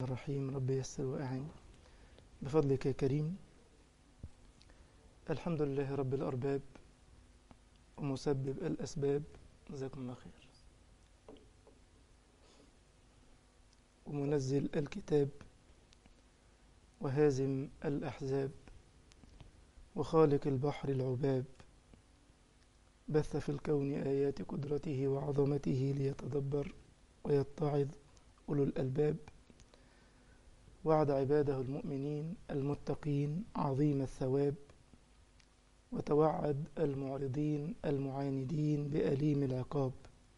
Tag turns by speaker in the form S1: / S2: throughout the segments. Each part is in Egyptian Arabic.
S1: الرحيم رب يسر وأعن بفضلك يا كريم الحمد لله رب الأرباب ومسبب الأسباب جزاكم الله خير ومنزل الكتاب وهازم الأحزاب وخالق البحر العباب بث في الكون آيات قدرته وعظمته ليتدبر ويتعظ أولو الألباب وعد عباده المؤمنين المتقين عظيم الثواب وتوعد المعرضين المعاندين بأليم العقاب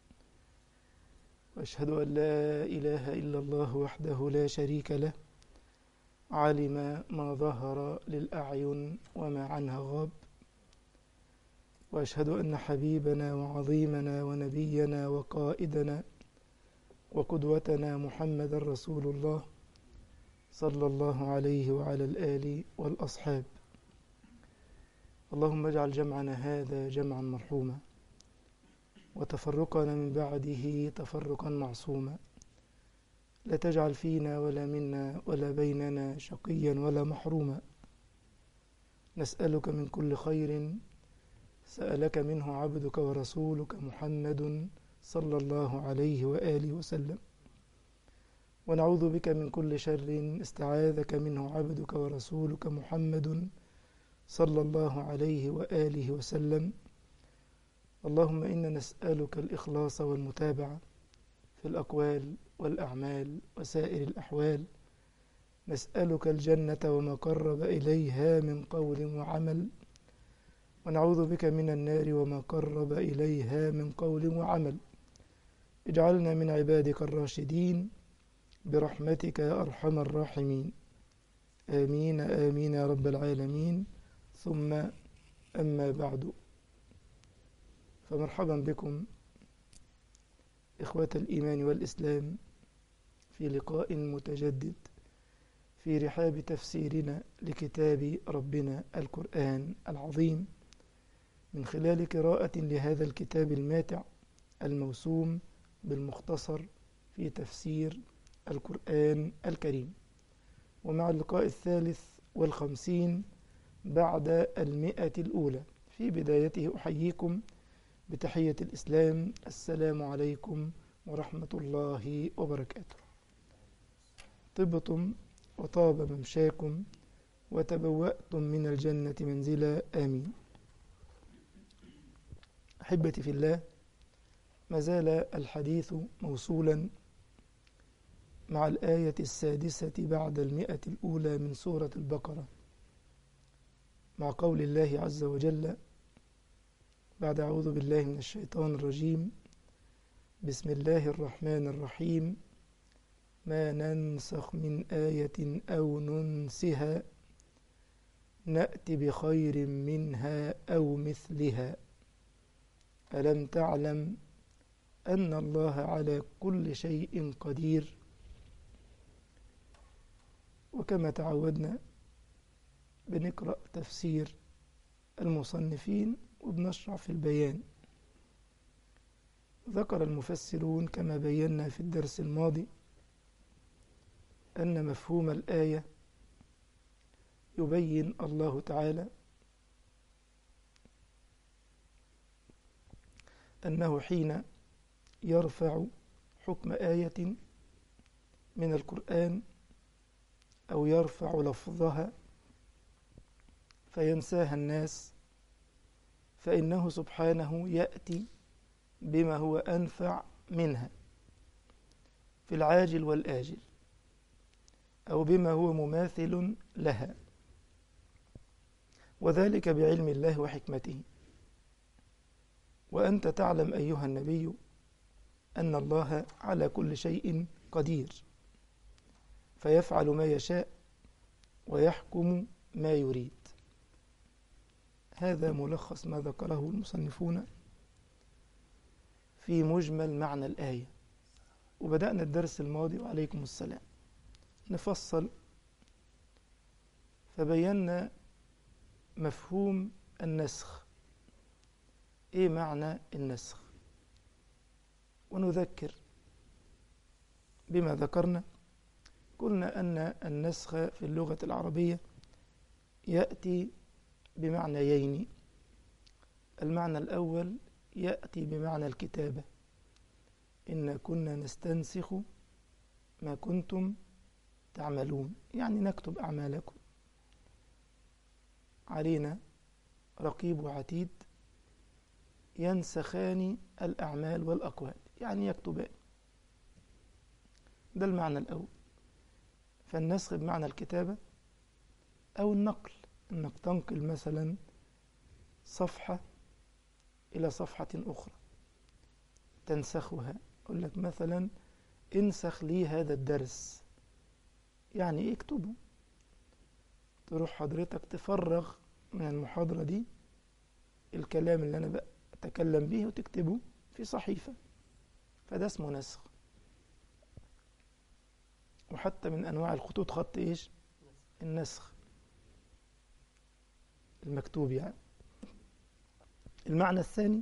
S1: واشهد ان لا اله الا الله وحده لا شريك له علم ما ظهر للاعين وما عنها غاب واشهد ان حبيبنا وعظيمنا ونبينا وقائدنا وقدوتنا محمد رسول الله صلى الله عليه وعلى الال والاصحاب اللهم اجعل جمعنا هذا جمعا مرحوما وتفرقنا من بعده تفرقا معصوما لا تجعل فينا ولا منا ولا بيننا شقيا ولا محروما نسألك من كل خير سألك منه عبدك ورسولك محمد صلى الله عليه وآله وسلم ونعوذ بك من كل شر استعاذك منه عبدك ورسولك محمد صلى الله عليه وآله وسلم اللهم إنا نسألك الإخلاص والمتابعة في الأقوال والأعمال وسائر الأحوال نسألك الجنة وما قرب إليها من قول وعمل ونعوذ بك من النار وما قرب إليها من قول وعمل اجعلنا من عبادك الراشدين برحمتك يا أرحم الراحمين آمين آمين يا رب العالمين ثم أما بعد فمرحبا بكم إخوة الإيمان والإسلام في لقاء متجدد في رحاب تفسيرنا لكتاب ربنا القرآن العظيم من خلال قراءة لهذا الكتاب الماتع الموسوم بالمختصر في تفسير القرآن الكريم ومع اللقاء الثالث والخمسين بعد المئة الأولى في بدايته أحييكم بتحية الإسلام السلام عليكم ورحمة الله وبركاته طبتم وطاب ممشاكم وتبوأتم من الجنة منزلا آمين أحبتي في الله ما زال الحديث موصولا مع الآية السادسة بعد المئة الأولى من سورة البقرة مع قول الله عز وجل بعد أعوذ بالله من الشيطان الرجيم بسم الله الرحمن الرحيم ما ننسخ من آية أو ننسها نأت بخير منها أو مثلها ألم تعلم أن الله على كل شيء قدير وكما تعودنا بنقرأ تفسير المصنفين وبنشرع في البيان ذكر المفسرون كما بينا في الدرس الماضي أن مفهوم الآية يبين الله تعالى أنه حين يرفع حكم آية من القرآن أو يرفع لفظها فينساها الناس فإنه سبحانه يأتي بما هو أنفع منها في العاجل والآجل أو بما هو مماثل لها وذلك بعلم الله وحكمته وأنت تعلم أيها النبي أن الله على كل شيء قدير فيفعل ما يشاء ويحكم ما يريد هذا ملخص ما ذكره المصنفون في مجمل معنى الآية وبدأنا الدرس الماضي وعليكم السلام نفصل فبينا مفهوم النسخ ايه معنى النسخ ونذكر بما ذكرنا قلنا أن النسخ في اللغة العربية يأتي بمعنيين المعنى الأول يأتي بمعنى الكتابة إن كنا نستنسخ ما كنتم تعملون يعني نكتب أعمالكم علينا رقيب وعتيد ينسخان الأعمال والأقوال يعني يكتبان ده المعنى الأول فالنسخ بمعنى الكتابة أو النقل إنك تنقل مثلا صفحة إلى صفحة أخرى تنسخها يقول لك مثلا انسخ لي هذا الدرس يعني ايه اكتبه تروح حضرتك تفرغ من المحاضرة دي الكلام اللي أنا بتكلم به وتكتبه في صحيفة فده اسمه نسخ وحتى من أنواع الخطوط خط إيش النسخ المكتوب يعني المعنى الثاني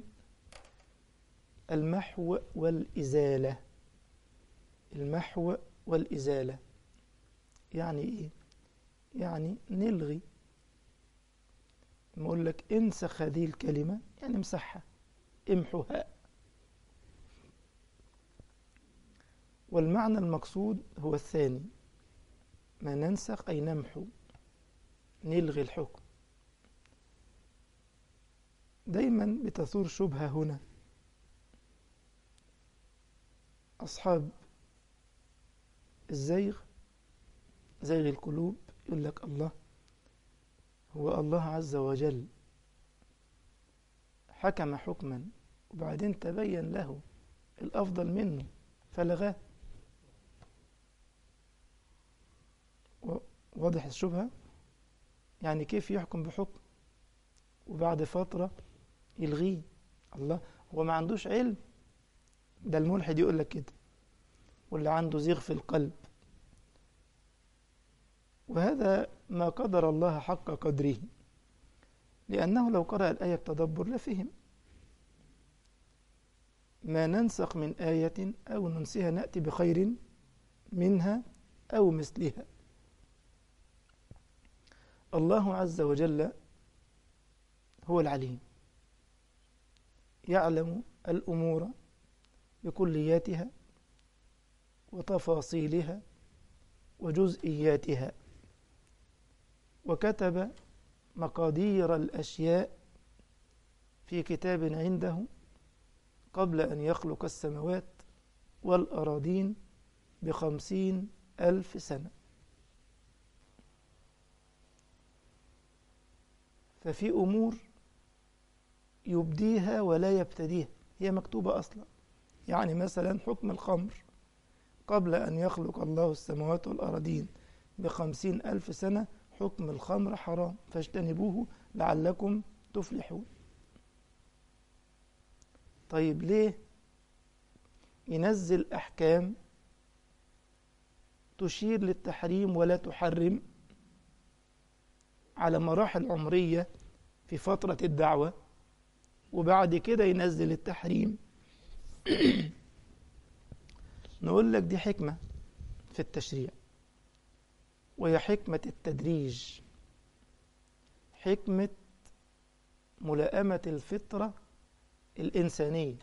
S1: المحو والإزالة المحو والإزالة يعني إيه؟ يعني نلغي لما أقول لك انسخ هذه الكلمة يعني امسحها امحوها والمعنى المقصود هو الثاني ما ننسخ أي نمحو نلغي الحكم دايما بتثور شبهة هنا أصحاب الزيغ زيغ القلوب يقول لك الله هو الله عز وجل حكم حكما وبعدين تبين له الأفضل منه فلغاه واضح الشبهة يعني كيف يحكم بحكم وبعد فترة يلغيه الله هو ما عندوش علم ده الملحد يقول لك كده واللي عنده زيغ في القلب وهذا ما قدر الله حق قدره لأنه لو قرأ الآية بتدبر لفهم ما ننسخ من آية أو ننسها نأتي بخير منها أو مثلها الله عز وجل هو العليم يعلم الأمور بكلياتها وتفاصيلها وجزئياتها وكتب مقادير الأشياء في كتاب عنده قبل أن يخلق السماوات والأراضين بخمسين ألف سنة ففي أمور يبديها ولا يبتديها هي مكتوبة أصلا يعني مثلا حكم الخمر قبل أن يخلق الله السماوات والأراضين بخمسين ألف سنة حكم الخمر حرام فاجتنبوه لعلكم تفلحون طيب ليه ينزل أحكام تشير للتحريم ولا تحرم على مراحل عمرية في فترة الدعوة وبعد كده ينزل التحريم نقول لك دي حكمة في التشريع وهي حكمة التدريج حكمة ملائمة الفطرة الإنسانية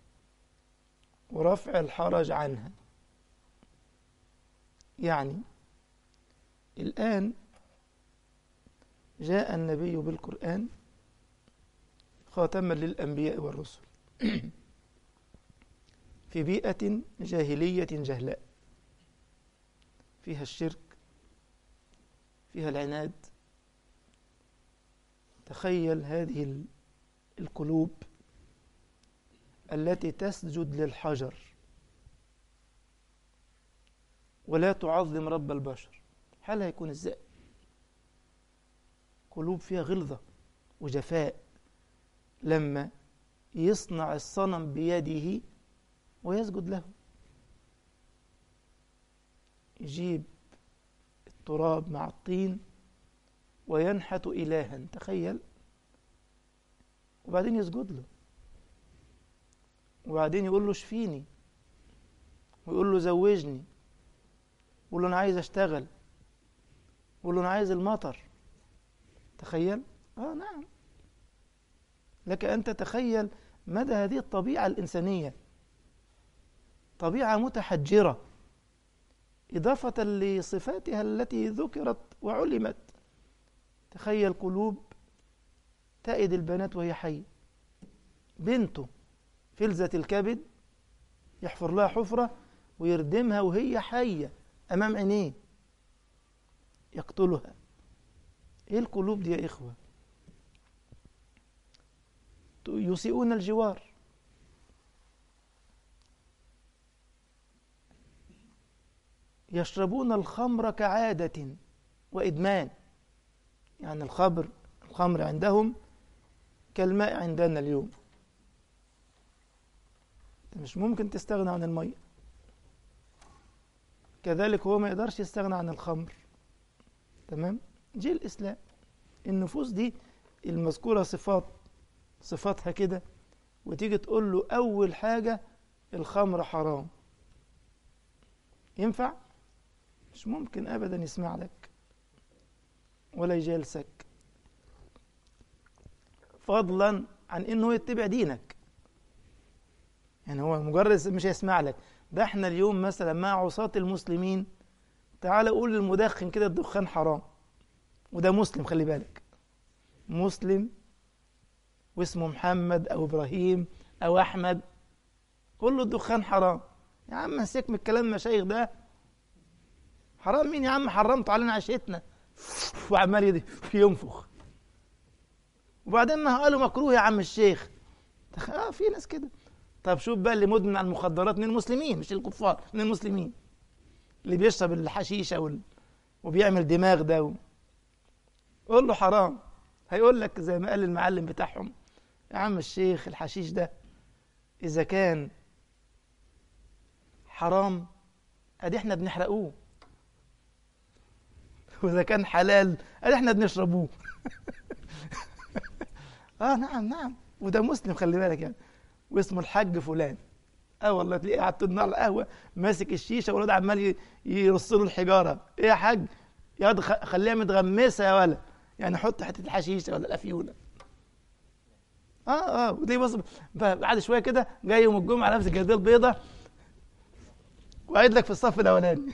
S1: ورفع الحرج عنها يعني الآن جاء النبي بالقرآن خاتما للأنبياء والرسل في بيئة جاهلية جهلاء فيها الشرك فيها العناد تخيل هذه القلوب التي تسجد للحجر ولا تعظم رب البشر حالها يكون ازاي قلوب فيها غلظة وجفاء لما يصنع الصنم بيده ويسجد له يجيب التراب مع الطين وينحت إلها تخيل وبعدين يسجد له وبعدين يقول له اشفيني ويقول له زوجني قول له انا عايز اشتغل قول له انا عايز المطر تخيل اه نعم لك ان تتخيل مدى هذه الطبيعه الانسانيه طبيعه متحجره اضافه لصفاتها التي ذكرت وعلمت تخيل قلوب تأد البنات وهي حية بنته فلذة الكبد يحفر لها حفرة ويردمها وهي حية أمام عينيه يقتلها إيه القلوب دي يا إخوة يسيئون الجوار يشربون الخمر كعادة وإدمان يعني الخمر الخمر عندهم كالماء عندنا اليوم مش ممكن تستغنى عن المية كذلك هو ما يقدرش يستغنى عن الخمر تمام جه الإسلام النفوس دي المذكورة صفات صفاتها كده وتيجي تقول له أول حاجة الخمر حرام ينفع؟ مش ممكن أبدا يسمع لك ولا يجالسك فضلا عن انه يتبع دينك يعني هو مجرد مش هيسمع لك ده احنا اليوم مثلا مع عصاة المسلمين تعال قول للمدخن كده الدخان حرام وده مسلم خلي بالك مسلم واسمه محمد او ابراهيم او احمد قول له الدخان حرام يا عم مسك من الكلام المشايخ ده حرام مين يا عم حرمت علينا عشيتنا وعمال ينفخ وبعدين ما قالوا مكروه يا عم الشيخ اه في ناس كده طب شوف بقى اللي مدمن على المخدرات من المسلمين مش الكفار من المسلمين اللي بيشرب الحشيشه وال... وبيعمل دماغ ده و... قول له حرام هيقول لك زي ما قال المعلم بتاعهم يا عم الشيخ الحشيش ده اذا كان حرام ادي احنا بنحرقوه واذا كان حلال ادي احنا بنشربوه اه نعم نعم وده مسلم خلي بالك يعني واسمه الحاج فلان اه والله تلاقيه قاعد طول النهار على القهوه ماسك الشيشه والواد عمال يرص له الحجاره ايه يا حاج يا واد خليها متغمسه يا ولا يعني حط حته الحشيشه ولا الافيونه اه اه ودي بص بعد شويه كده جاي يوم الجمعه لابس الجلابيه البيضاء وقاعد لك في الصف الاولاني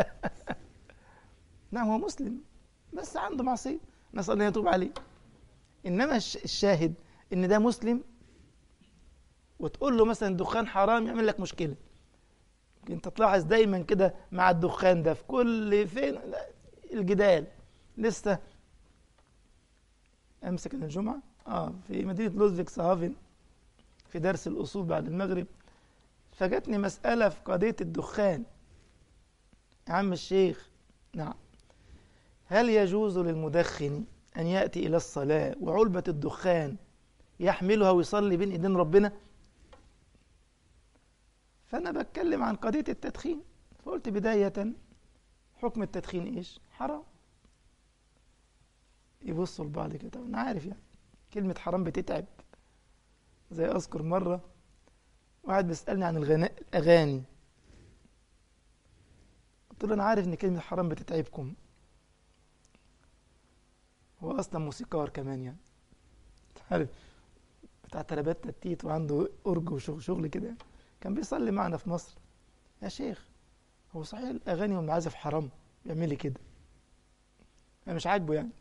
S1: نعم هو مسلم بس عنده معصيه نسال الله يتوب عليه انما الشاهد ان ده مسلم وتقول له مثلا الدخان حرام يعمل لك مشكله انت تلاحظ دايما كده مع الدخان ده في كل فين الجدال لسه امسك الجمعه اه في مدينه لوزفيك سهافن في درس الاصول بعد المغرب فجتني مساله في قضيه الدخان يا عم الشيخ نعم هل يجوز للمدخن أن يأتي إلى الصلاة وعلبة الدخان يحملها ويصلي بين إيدين ربنا فأنا بتكلم عن قضية التدخين فقلت بداية حكم التدخين إيش حرام يبصوا لبعض كده أنا عارف يعني كلمة حرام بتتعب زي أذكر مرة واحد بيسألني عن الغناء الأغاني قلت له أنا عارف إن كلمة حرام بتتعبكم هو اصلا موسيقار كمان يعني عارف بتاع ترابات تتيت وعنده أرج وشغل شغل كده كان بيصلي معنا في مصر يا شيخ هو صحيح الأغاني والمعازف حرام بيعمل لي كده أنا مش عاجبه يعني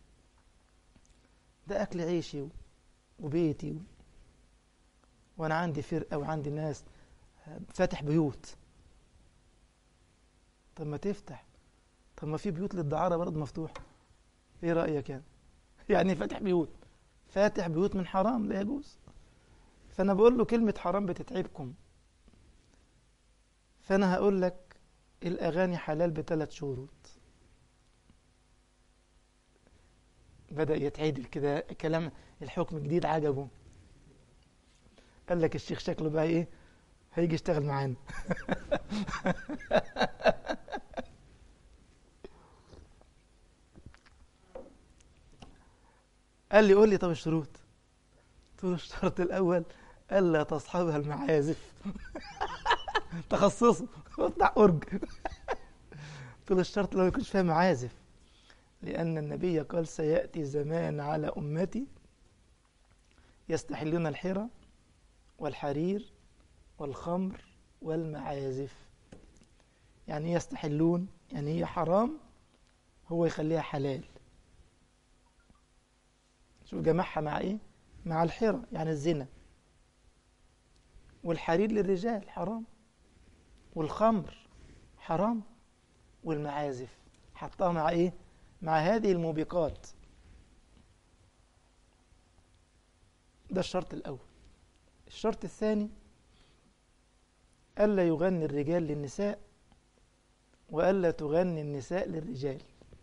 S1: ده أكل عيشي وبيتي و... وأنا عندي فرقة وعندي ناس فاتح بيوت طب ما تفتح طب ما في بيوت للدعارة برضه مفتوحة ايه رأيك يعني يعني فاتح بيوت فاتح بيوت من حرام لا يجوز فأنا بقول له كلمة حرام بتتعبكم فأنا هقول لك الأغاني حلال بثلاث شروط بدأ يتعدل كده كلام الحكم جديد عجبه قال لك الشيخ شكله بقى ايه هيجي يشتغل معانا قال لي قول لي طب الشروط قلت له الشرط الاول الا تصحبها المعازف تخصصه بتاع اورج له الشرط لو يكونش فيها معازف لأن النبي قال سيأتي زمان على أمتي يستحلون الحرى والحرير والخمر والمعازف يعني يستحلون يعني هي حرام هو يخليها حلال شوف جمعها مع ايه مع الحرى يعني الزنا والحرير للرجال حرام والخمر حرام والمعازف حطها مع ايه مع هذه الموبقات ده الشرط الأول الشرط الثاني ألا يغني الرجال للنساء وألا تغني النساء للرجال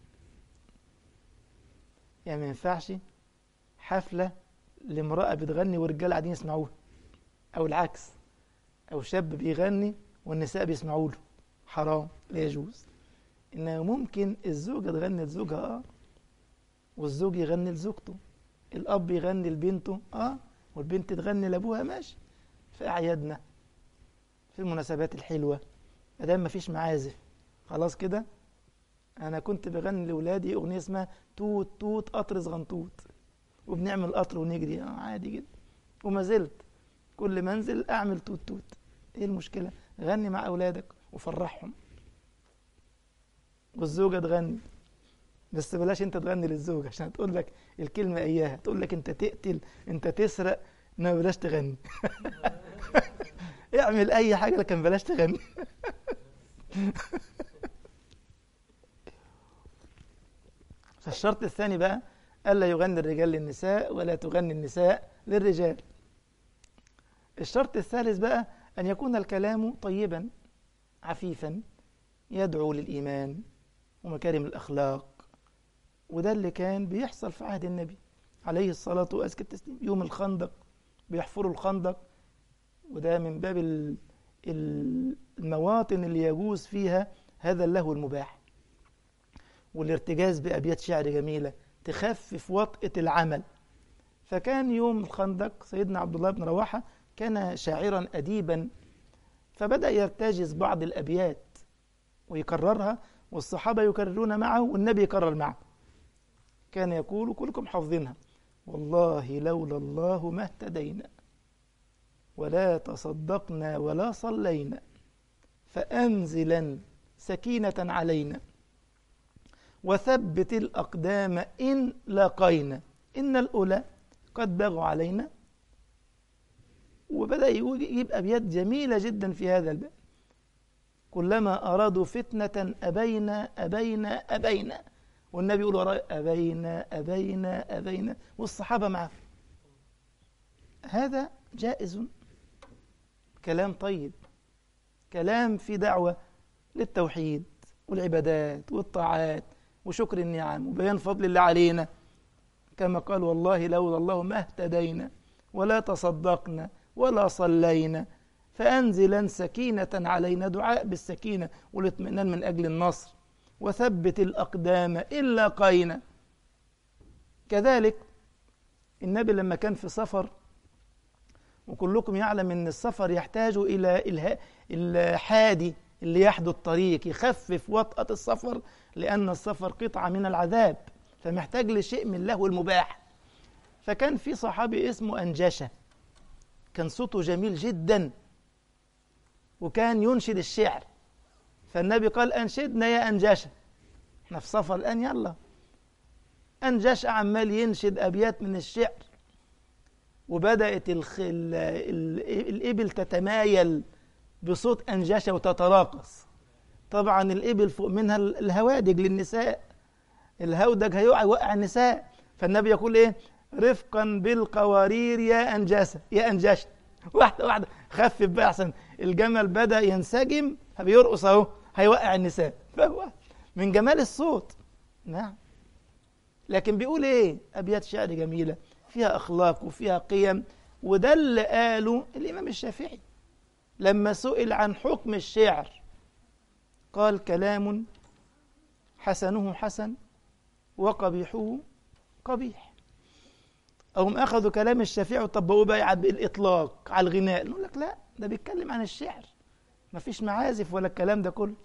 S1: يعني ما ينفعش حفلة لامرأة بتغني والرجال قاعدين يسمعوها أو العكس أو شاب بيغني والنساء بيسمعوا له حرام لا يجوز إنه ممكن الزوجة تغني لزوجها آه والزوج يغني لزوجته الأب يغني لبنته آه والبنت تغني لأبوها ماشي في أعيادنا في المناسبات الحلوة ما دام مفيش معازف خلاص كده أنا كنت بغني لأولادي أغنية اسمها توت توت قطر صغنطوط وبنعمل قطر ونجري آه عادي جدا وما زلت كل ما انزل أعمل توت توت إيه المشكلة غني مع أولادك وفرحهم والزوجة تغني بس بلاش انت تغني للزوج عشان تقول لك الكلمة اياها تقول لك انت تقتل انت تسرق انما بلاش تغني اعمل اي حاجة لكن بلاش تغني فالشرط الثاني بقى ألا يغني الرجال للنساء ولا تغني النساء للرجال الشرط الثالث بقى أن يكون الكلام طيبا عفيفا يدعو للإيمان ومكارم الأخلاق وده اللي كان بيحصل في عهد النبي عليه الصلاة وأزكى التسليم يوم الخندق بيحفروا الخندق وده من باب المواطن اللي يجوز فيها هذا اللهو المباح والارتجاز بأبيات شعر جميلة تخفف وطئة العمل فكان يوم الخندق سيدنا عبد الله بن رواحة كان شاعرا أديبا فبدأ يرتجز بعض الأبيات ويكررها والصحابة يكررون معه والنبي يكرر معه كان يقول كلكم حافظينها والله لولا الله ما اهتدينا ولا تصدقنا ولا صلينا فأنزلا سكينة علينا وثبت الأقدام إن لاقينا إن الأولى قد بغوا علينا وبدأ يجيب أبيات جميلة جدا في هذا الباب كلما أرادوا فتنة أبينا أبينا أبينا والنبي يقول وراء أبينا أبينا أبينا والصحابة معه هذا جائز كلام طيب كلام في دعوة للتوحيد والعبادات والطاعات وشكر النعم وبيان فضل الله علينا كما قال والله لولا الله ما اهتدينا ولا تصدقنا ولا صلينا فأنزلا سكينة علينا دعاء بالسكينة والاطمئنان من أجل النصر وثبت الأقدام إلا قينا كذلك النبي لما كان في سفر وكلكم يعلم أن السفر يحتاج إلى الحادي اللي يحدو الطريق يخفف وطأة السفر لأن السفر قطعة من العذاب فمحتاج لشيء من له المباح فكان في صحابي اسمه أنجشة كان صوته جميل جدا وكان ينشد الشعر فالنبي قال أنشدنا يا أنجشة احنا في سفر الآن يلا أنجشة عمال ينشد أبيات من الشعر وبدأت الخ... ال... ال... الإبل تتمايل بصوت أنجشة وتتراقص طبعا الإبل فوق منها الهوادج للنساء الهودج هيوقع يوقع النساء فالنبي يقول إيه رفقا بالقوارير يا أنجسة يا أنجشة واحدة واحدة خفف بقى أحسن الجمل بدأ ينسجم بيرقص أهو هيوقع النساء فهو من جمال الصوت نعم لكن بيقول إيه أبيات شعر جميلة فيها أخلاق وفيها قيم وده اللي قاله الإمام الشافعي لما سئل عن حكم الشعر قال كلام حسنه حسن وقبيحه قبيح أو هم أخذوا كلام الشافعي وطبقوه بقى بالإطلاق على الغناء نقول لك لا ده بيتكلم عن الشعر ما فيش معازف ولا الكلام ده كله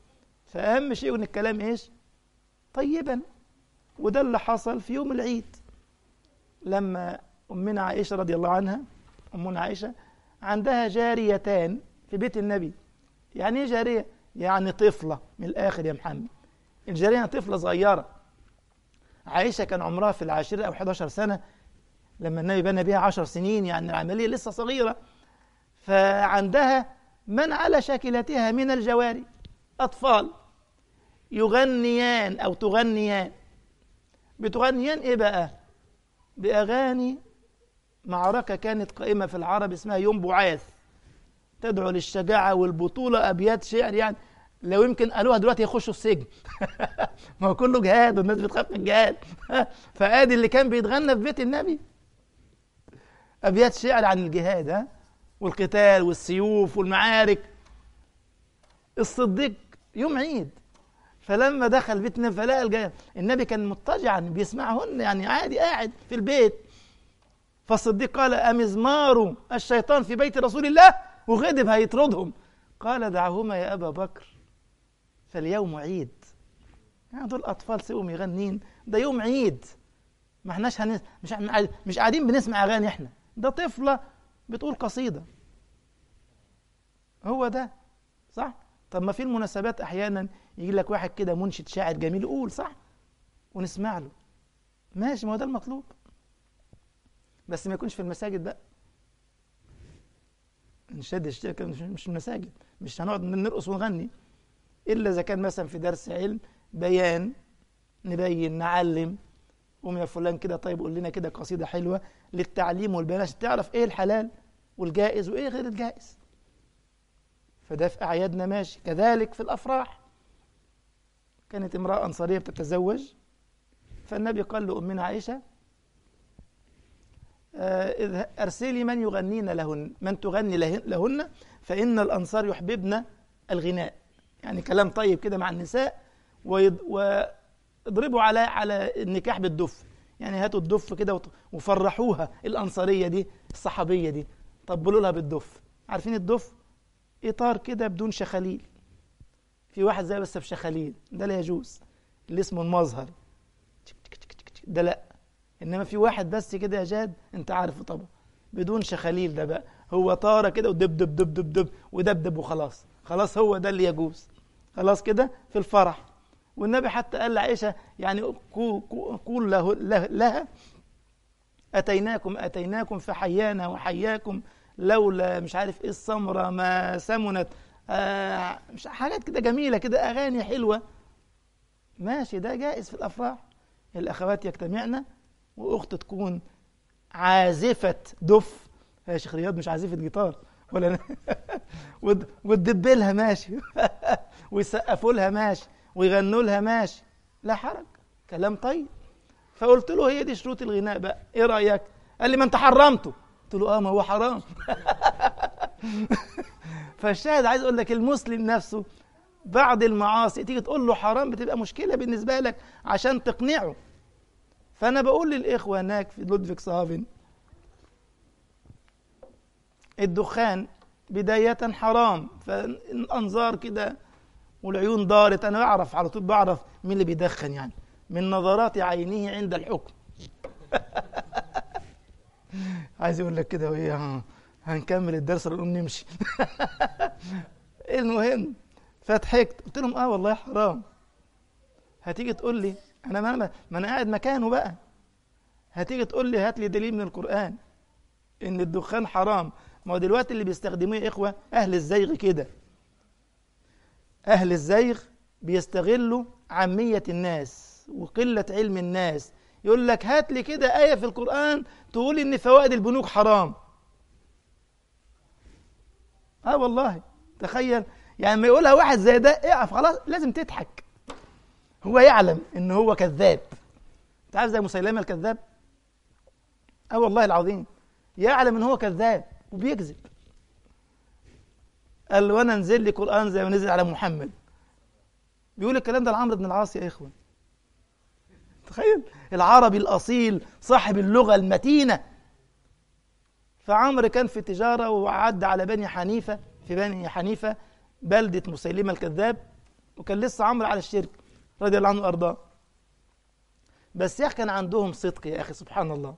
S1: فأهم شيء ان الكلام ايش طيبا وده اللي حصل في يوم العيد لما أمنا عائشة رضي الله عنها أمنا عائشة عندها جاريتان في بيت النبي يعني ايه جارية؟ يعني طفلة من الآخر يا محمد الجارية طفلة صغيرة عائشة كان عمرها في العاشرة أو 11 سنة لما النبي بنى بها 10 سنين يعني العملية لسه صغيرة فعندها من على شاكلتها من الجواري أطفال يغنيان أو تغنيان بتغنيان إيه بقى؟ بأغاني معركة كانت قائمة في العرب اسمها يوم بعاث تدعو للشجاعة والبطولة أبيات شعر يعني لو يمكن قالوها دلوقتي يخشوا السجن ما هو كله جهاد والناس بتخاف من الجهاد فادي اللي كان بيتغنى في بيت النبي ابيات شعر عن الجهاد ها والقتال والسيوف والمعارك الصديق يوم عيد فلما دخل بيت النبي فلقى النبي كان مضطجعا بيسمعهن يعني عادي قاعد في البيت فالصديق قال أمزمار الشيطان في بيت رسول الله وغضب هيطردهم قال دعهما يا أبا بكر فاليوم عيد يعني دول أطفال سيقوم يغنين ده يوم عيد ما احناش هن... مش مش قاعدين بنسمع أغاني احنا ده طفلة بتقول قصيدة هو ده صح طب ما في المناسبات أحيانا يجي لك واحد كده منشد شاعر جميل يقول صح ونسمع له ماشي ما هو ده المطلوب بس ما يكونش في المساجد بقى نشد الشركة مش المساجد مش هنقعد نرقص ونغني إلا إذا كان مثلا في درس علم بيان نبين نعلم قوم يا فلان كده طيب قول لنا كده قصيدة حلوة للتعليم والبيان عشان تعرف إيه الحلال والجائز وإيه غير الجائز فده في أعيادنا ماشي كذلك في الأفراح كانت امرأة أنصارية بتتزوج فالنبي قال لأمنا عائشة إذ أرسلي من يغنين لهن من تغني لهن فإن الأنصار يحببن الغناء يعني كلام طيب كده مع النساء واضربوا على على النكاح بالدف يعني هاتوا الدف كده وفرحوها الأنصارية دي الصحابية دي طبلوا لها بالدف عارفين الدف إطار كده بدون شخاليل في واحد زي بس بشخاليل ده لا يجوز اللي اسمه المظهر ده لا انما في واحد بس كده يا جاد انت عارفه طبعا بدون شخاليل ده بقى هو طاره كده ودب دب دب دب دب ودبدب وخلاص خلاص هو ده اللي يجوز خلاص كده في الفرح والنبي حتى قال لعائشه يعني قول له لها اتيناكم اتيناكم فحيانا وحياكم لولا مش عارف ايه السمره ما سمنت آه مش حاجات كده جميله كده اغاني حلوه ماشي ده جائز في الافراح الاخوات يجتمعن واخت تكون عازفه دف يا شيخ رياض مش عازفه جيتار ولا وتدب لها ماشي ويسقفوا لها ماشي ويغنوا لها ماشي لا حرج كلام طيب فقلت له هي دي شروط الغناء بقى ايه رايك قال لي ما انت حرمته قلت له اه ما هو حرام فالشاهد عايز اقول لك المسلم نفسه بعد المعاصي تيجي تقول له حرام بتبقى مشكله بالنسبه لك عشان تقنعه فانا بقول للاخوه هناك في لودفيك صافن الدخان بداية حرام فالأنظار كده والعيون دارت أنا بعرف على طول بعرف مين اللي بيدخن يعني من نظرات عينه عند الحكم عايز يقول لك كده وهي هنكمل الدرس ونقوم نمشي المهم فضحكت قلت لهم اه والله حرام هتيجي تقول لي انا ما ما انا قاعد مكانه بقى هتيجي تقول لي هات لي دليل من القران ان الدخان حرام ما هو دلوقتي اللي بيستخدموه يا اخوه اهل الزيغ كده اهل الزيغ بيستغلوا عاميه الناس وقله علم الناس يقول لك هات لي كده ايه في القران تقول ان فوائد البنوك حرام اه والله تخيل يعني ما يقولها واحد زي ده اقف خلاص لازم تضحك هو يعلم ان هو كذاب انت عارف زي مسيلمه الكذاب اه والله العظيم يعلم ان هو كذاب وبيكذب قال له وانا انزل لي قران زي ما نزل على محمد بيقول الكلام ده لعمرو بن العاص يا اخوه تخيل العربي الاصيل صاحب اللغه المتينه فعمرو كان في تجاره وعدى على بني حنيفه في بني حنيفه بلده مسيلمه الكذاب وكان لسه عمرو على الشرك رضي الله عنه وارضاه بس يا اخي كان عندهم صدق يا اخي سبحان الله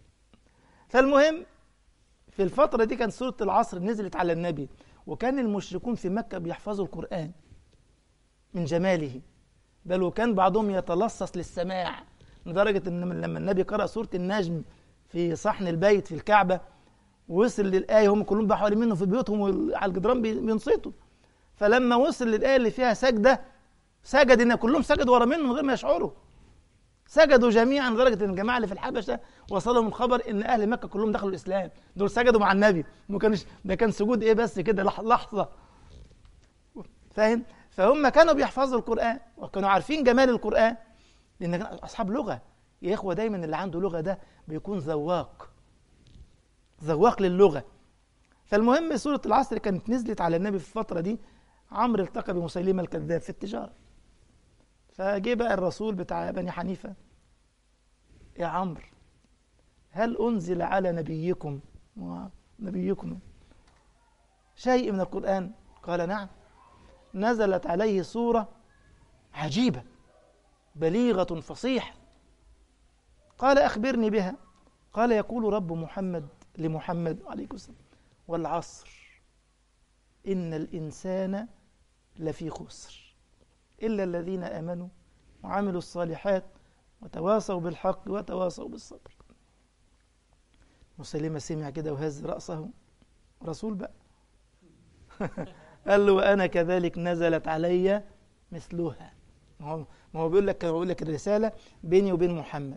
S1: فالمهم في الفترة دي كان سورة العصر نزلت على النبي وكان المشركون في مكة بيحفظوا القرآن من جماله بل وكان بعضهم يتلصص للسماع لدرجة ان لما النبي قرأ سورة النجم في صحن البيت في الكعبة وصل للآية هم كلهم بقى حوالين منه في بيوتهم وعلى الجدران بينصتوا فلما وصل للآية اللي فيها سجدة سجد ان كلهم سجدوا ورا منه من غير ما يشعروا سجدوا جميعا لدرجه ان الجماعه اللي في الحبشه وصلهم الخبر ان اهل مكه كلهم دخلوا الاسلام دول سجدوا مع النبي ما كانش ده كان سجود ايه بس كده لحظه فاهم فهم كانوا بيحفظوا القران وكانوا عارفين جمال القران لان كان اصحاب لغه يا اخوه دايما اللي عنده لغه ده بيكون ذواق ذواق للغه فالمهم سوره العصر كانت نزلت على النبي في الفتره دي عمرو التقى بمسيلمه الكذاب في التجاره فجه بقى الرسول بتاع بني حنيفة يا عمرو هل أنزل على نبيكم نبيكم شيء من القرآن قال نعم نزلت عليه سورة عجيبة بليغة فصيحة قال أخبرني بها قال يقول رب محمد لمحمد عليه السلام والعصر إن الإنسان لفي خسر إلا الذين آمنوا وعملوا الصالحات وتواصوا بالحق وتواصوا بالصبر مسلمة سمع كده وهز رأسه رسول بقى قال له وأنا كذلك نزلت علي مثلها ما هو ما هو بيقول لك كان بيقول لك الرسالة بيني وبين محمد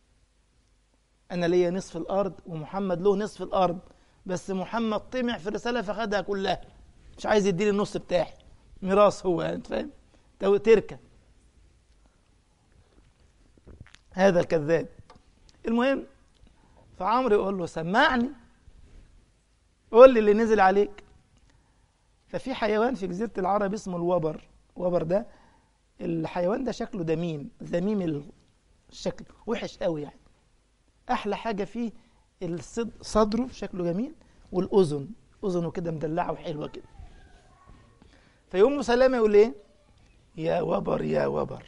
S1: أنا ليا نصف الأرض ومحمد له نصف الأرض بس محمد طمع في الرسالة فخدها كلها مش عايز يديني النص بتاعي ميراث هو أنت فاهم تركة هذا الكذاب المهم فعمرو يقول له سمعني قول لي اللي نزل عليك ففي حيوان في جزيرة العرب اسمه الوبر الوبر ده الحيوان ده شكله دميم ذميم الشكل وحش قوي يعني احلى حاجه فيه صدره شكله جميل والاذن اذنه كده مدلعه وحلوه كده فيقوم مسلمه يقول ايه يا وبر يا وبر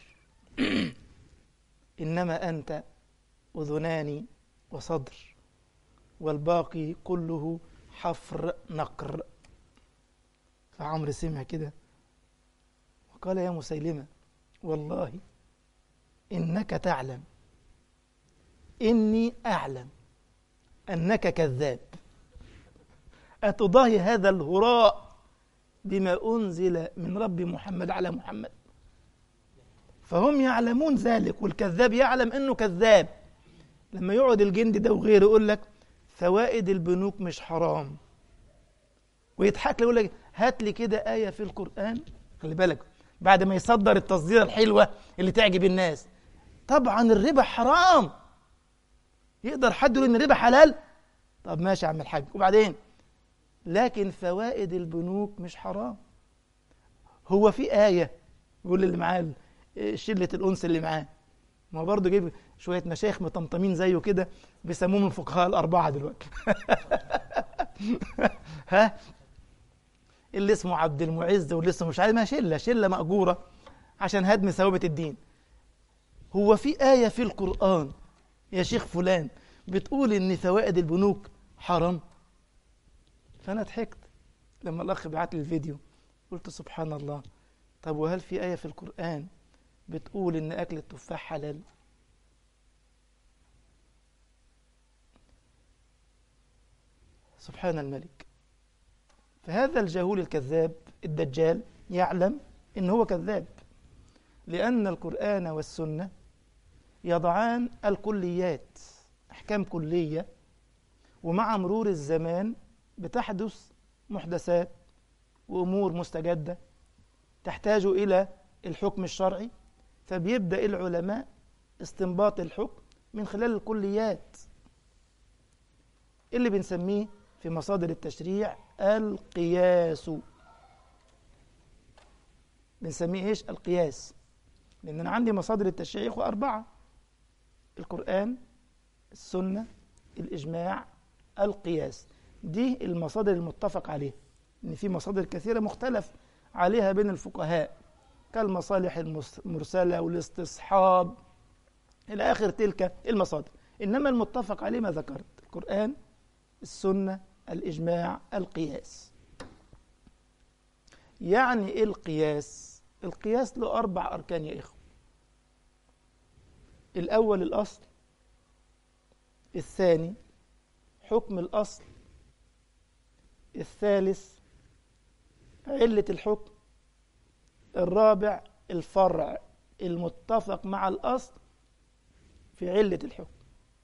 S1: إنما أنت أذنان وصدر والباقي كله حفر نقر فعمرو سمع كده وقال يا مسيلمة والله إنك تعلم إني أعلم أنك كذاب أتضاهي هذا الهراء بما أنزل من رب محمد على محمد فهم يعلمون ذلك والكذاب يعلم أنه كذاب لما يقعد الجندي ده وغيره يقول لك فوائد البنوك مش حرام ويضحك لي يقول لك هات لي كده آية في القرآن خلي بالك بعد ما يصدر التصدير الحلوة اللي تعجب الناس طبعا الربا حرام يقدر حد يقول ان الربا حلال طب ماشي يا عم الحاج وبعدين لكن فوائد البنوك مش حرام هو في آية يقول اللي معاه شلة الأنس اللي معاه ما برضه جيب شوية مشايخ مطمطمين زيه كده بيسموهم الفقهاء الأربعة دلوقتي ها اللي اسمه عبد المعز واللي اسمه مش عارف ما شلة شلة مأجورة عشان هدم ثوابت الدين هو في آية في القرآن يا شيخ فلان بتقول إن فوائد البنوك حرام فأنا ضحكت لما الأخ بعت لي الفيديو قلت سبحان الله طب وهل في آية في القرآن بتقول إن أكل التفاح حلال سبحان الملك فهذا الجهول الكذاب الدجال يعلم إن هو كذاب لأن القرآن والسنة يضعان الكليات أحكام كلية ومع مرور الزمان بتحدث محدثات وأمور مستجدة تحتاج إلى الحكم الشرعي فبيبدأ العلماء استنباط الحكم من خلال الكليات اللي بنسميه في مصادر التشريع القياس بنسميه ايش القياس لان انا عندي مصادر التشريع اخوة اربعه القران السنه الاجماع القياس دي المصادر المتفق عليها ان في مصادر كثيره مختلف عليها بين الفقهاء كالمصالح المرسلة والاستصحاب إلى آخر تلك المصادر إنما المتفق عليه ما ذكرت القرآن السنة الإجماع القياس يعني إيه القياس القياس له أربع أركان يا إخوة الأول الأصل الثاني حكم الأصل الثالث علة الحكم الرابع الفرع المتفق مع الأصل في علة الحكم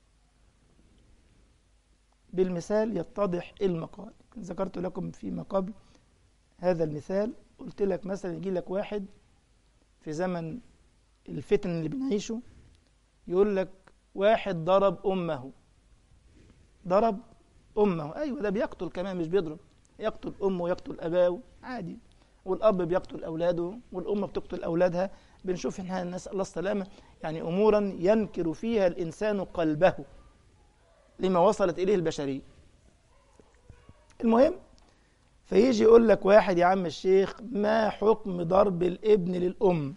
S1: بالمثال يتضح المقال ذكرت لكم فيما قبل هذا المثال قلت لك مثلا يجي لك واحد في زمن الفتن اللي بنعيشه يقول لك واحد ضرب أمه ضرب أمه أيوة ده بيقتل كمان مش بيضرب يقتل أمه ويقتل أباه عادي والأب بيقتل أولاده والأم بتقتل أولادها بنشوف إحنا نسأل الله السلامة يعني أمورا ينكر فيها الإنسان قلبه لما وصلت إليه البشرية المهم فيجي يقول لك واحد يا عم الشيخ ما حكم ضرب الابن للأم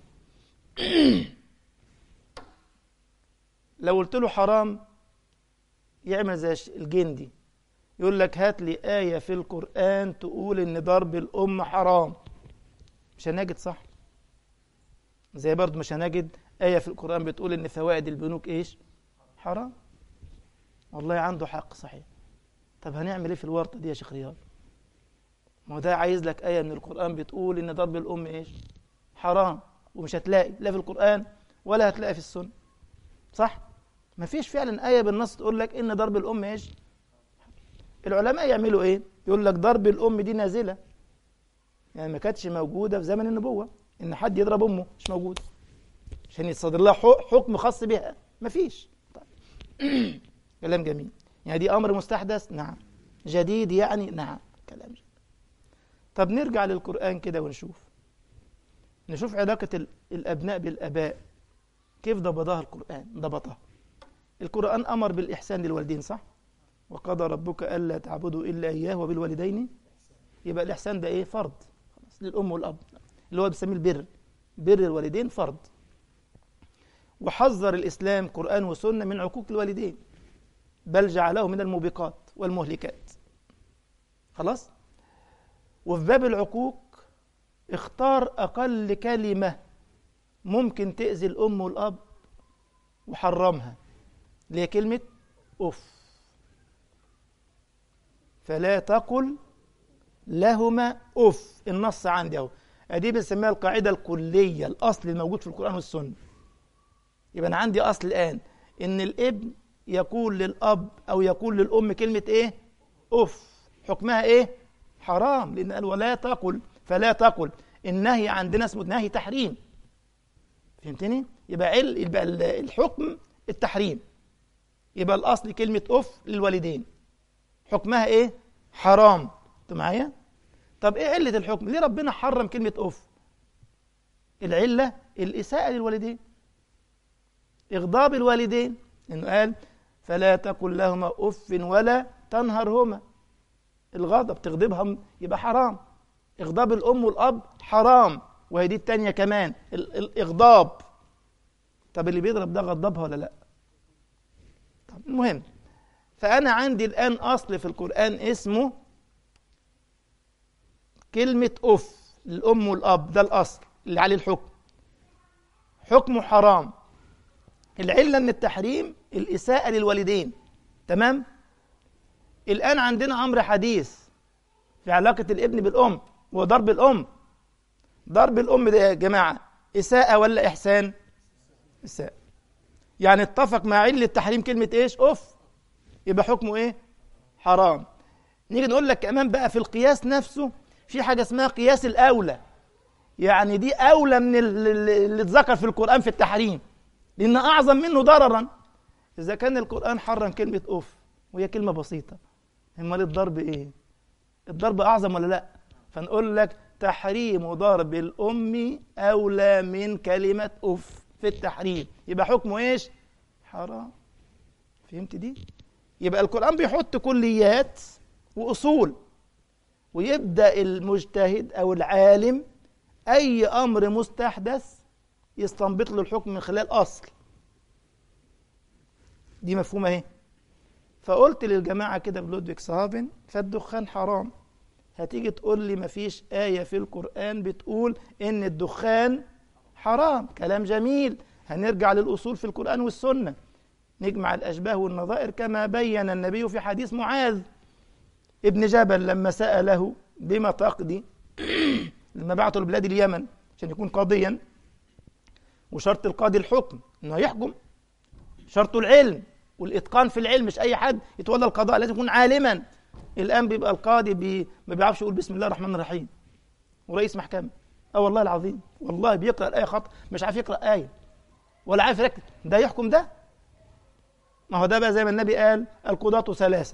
S1: لو قلت له حرام يعمل زي الجندي يقول لك هات لي آية في القرآن تقول إن ضرب الأم حرام مش هنجد صح زي برضه مش هنجد آية في القرآن بتقول إن فوائد البنوك إيش حرام والله عنده حق صحيح طب هنعمل إيه في الورطة دي يا شيخ رياض ما هو ده عايز لك آية من القرآن بتقول إن ضرب الأم إيش حرام ومش هتلاقي لا في القرآن ولا هتلاقي في السنة صح مفيش فعلا آية بالنص تقول لك إن ضرب الأم إيش العلماء يعملوا إيه يقول لك ضرب الأم دي نازلة يعني ما كانتش موجودة في زمن النبوة إن حد يضرب أمه مش موجود عشان يتصدر لها حكم خاص بها مفيش طيب. كلام جميل يعني دي أمر مستحدث نعم جديد يعني نعم كلام جميل طب نرجع للقرآن كده ونشوف نشوف علاقة الأبناء بالآباء كيف ضبطها القرآن ضبطها القرآن أمر بالإحسان للوالدين صح وقضى ربك ألا تعبدوا إلا إياه وبالوالدين يبقى الإحسان ده إيه فرض خلاص للأم والأب اللي هو بيسميه البر بر الوالدين فرض وحذر الإسلام قرآن وسنة من عقوق الوالدين بل جعله من الموبقات والمهلكات خلاص وفي باب العقوق اختار أقل كلمة ممكن تأذي الأم والأب وحرمها اللي هي كلمة أف فلا تقل لهما أف النص عندي أهو أدي بنسميها القاعدة الكلية الأصل الموجود في القرآن والسنة يبقى أنا عندي أصل الآن إن الابن يقول للأب أو يقول للأم كلمة إيه؟ أف حكمها إيه؟ حرام لأن قال ولا تقل فلا تقل النهي عندنا اسمه نهي تحريم فهمتني؟ يبقى عل يبقى الحكم التحريم يبقى الأصل كلمة أف للوالدين حكمها إيه؟ حرام أنتوا معايا؟ طب إيه علة الحكم؟ ليه ربنا حرم كلمة أف؟ العلة الإساءة للوالدين إغضاب الوالدين إنه قال فلا تقل لهما أف ولا تنهرهما الغضب تغضبهم يبقى حرام إغضاب الأم والأب حرام وهي دي التانية كمان الإغضاب طب اللي بيضرب ده غضبها ولا لا طب المهم فأنا عندي الآن أصل في القرآن اسمه كلمة أف للأم والأب ده الأصل اللي عليه الحكم حكمه حرام العلة من التحريم الإساءة للوالدين تمام الآن عندنا أمر حديث في علاقة الابن بالأم وضرب الأم ضرب الأم ده يا جماعة إساءة ولا إحسان إساءة يعني اتفق مع علة تحريم كلمة إيش أف يبقى حكمه إيه حرام نيجي نقول لك كمان بقى في القياس نفسه في حاجة اسمها قياس الأولى يعني دي أولى من اللي اتذكر في القرآن في التحريم لأن أعظم منه ضررا إذا كان القرآن حرم كلمة أوف وهي كلمة بسيطة أمال الضرب إيه؟ الضرب أعظم ولا لأ؟ فنقول لك تحريم ضرب الأم أولى من كلمة أوف في التحريم يبقى حكمه إيش؟ حرام فهمت دي؟ يبقى القرآن بيحط كليات وأصول ويبدأ المجتهد أو العالم أي أمر مستحدث يستنبط له الحكم من خلال أصل دي مفهومة اهي فقلت للجماعة كده بلودفيك صهافن فالدخان حرام هتيجي تقول لي مفيش آية في القرآن بتقول إن الدخان حرام كلام جميل هنرجع للأصول في القرآن والسنة نجمع الأشباه والنظائر كما بين النبي في حديث معاذ ابن جبل لما سأله بما تقضي لما بعته لبلاد اليمن عشان يكون قاضيا وشرط القاضي الحكم انه يحكم شرط العلم والاتقان في العلم مش اي حد يتولى القضاء لازم يكون عالما الان بيبقى القاضي بي ما بيعرفش يقول بسم الله الرحمن الرحيم ورئيس محكمه اه والله العظيم والله بيقرا الايه خط مش عارف يقرا ايه ولا عارف يركز ده يحكم ده ما هو ده بقى زي ما النبي قال القضاة ثلاثة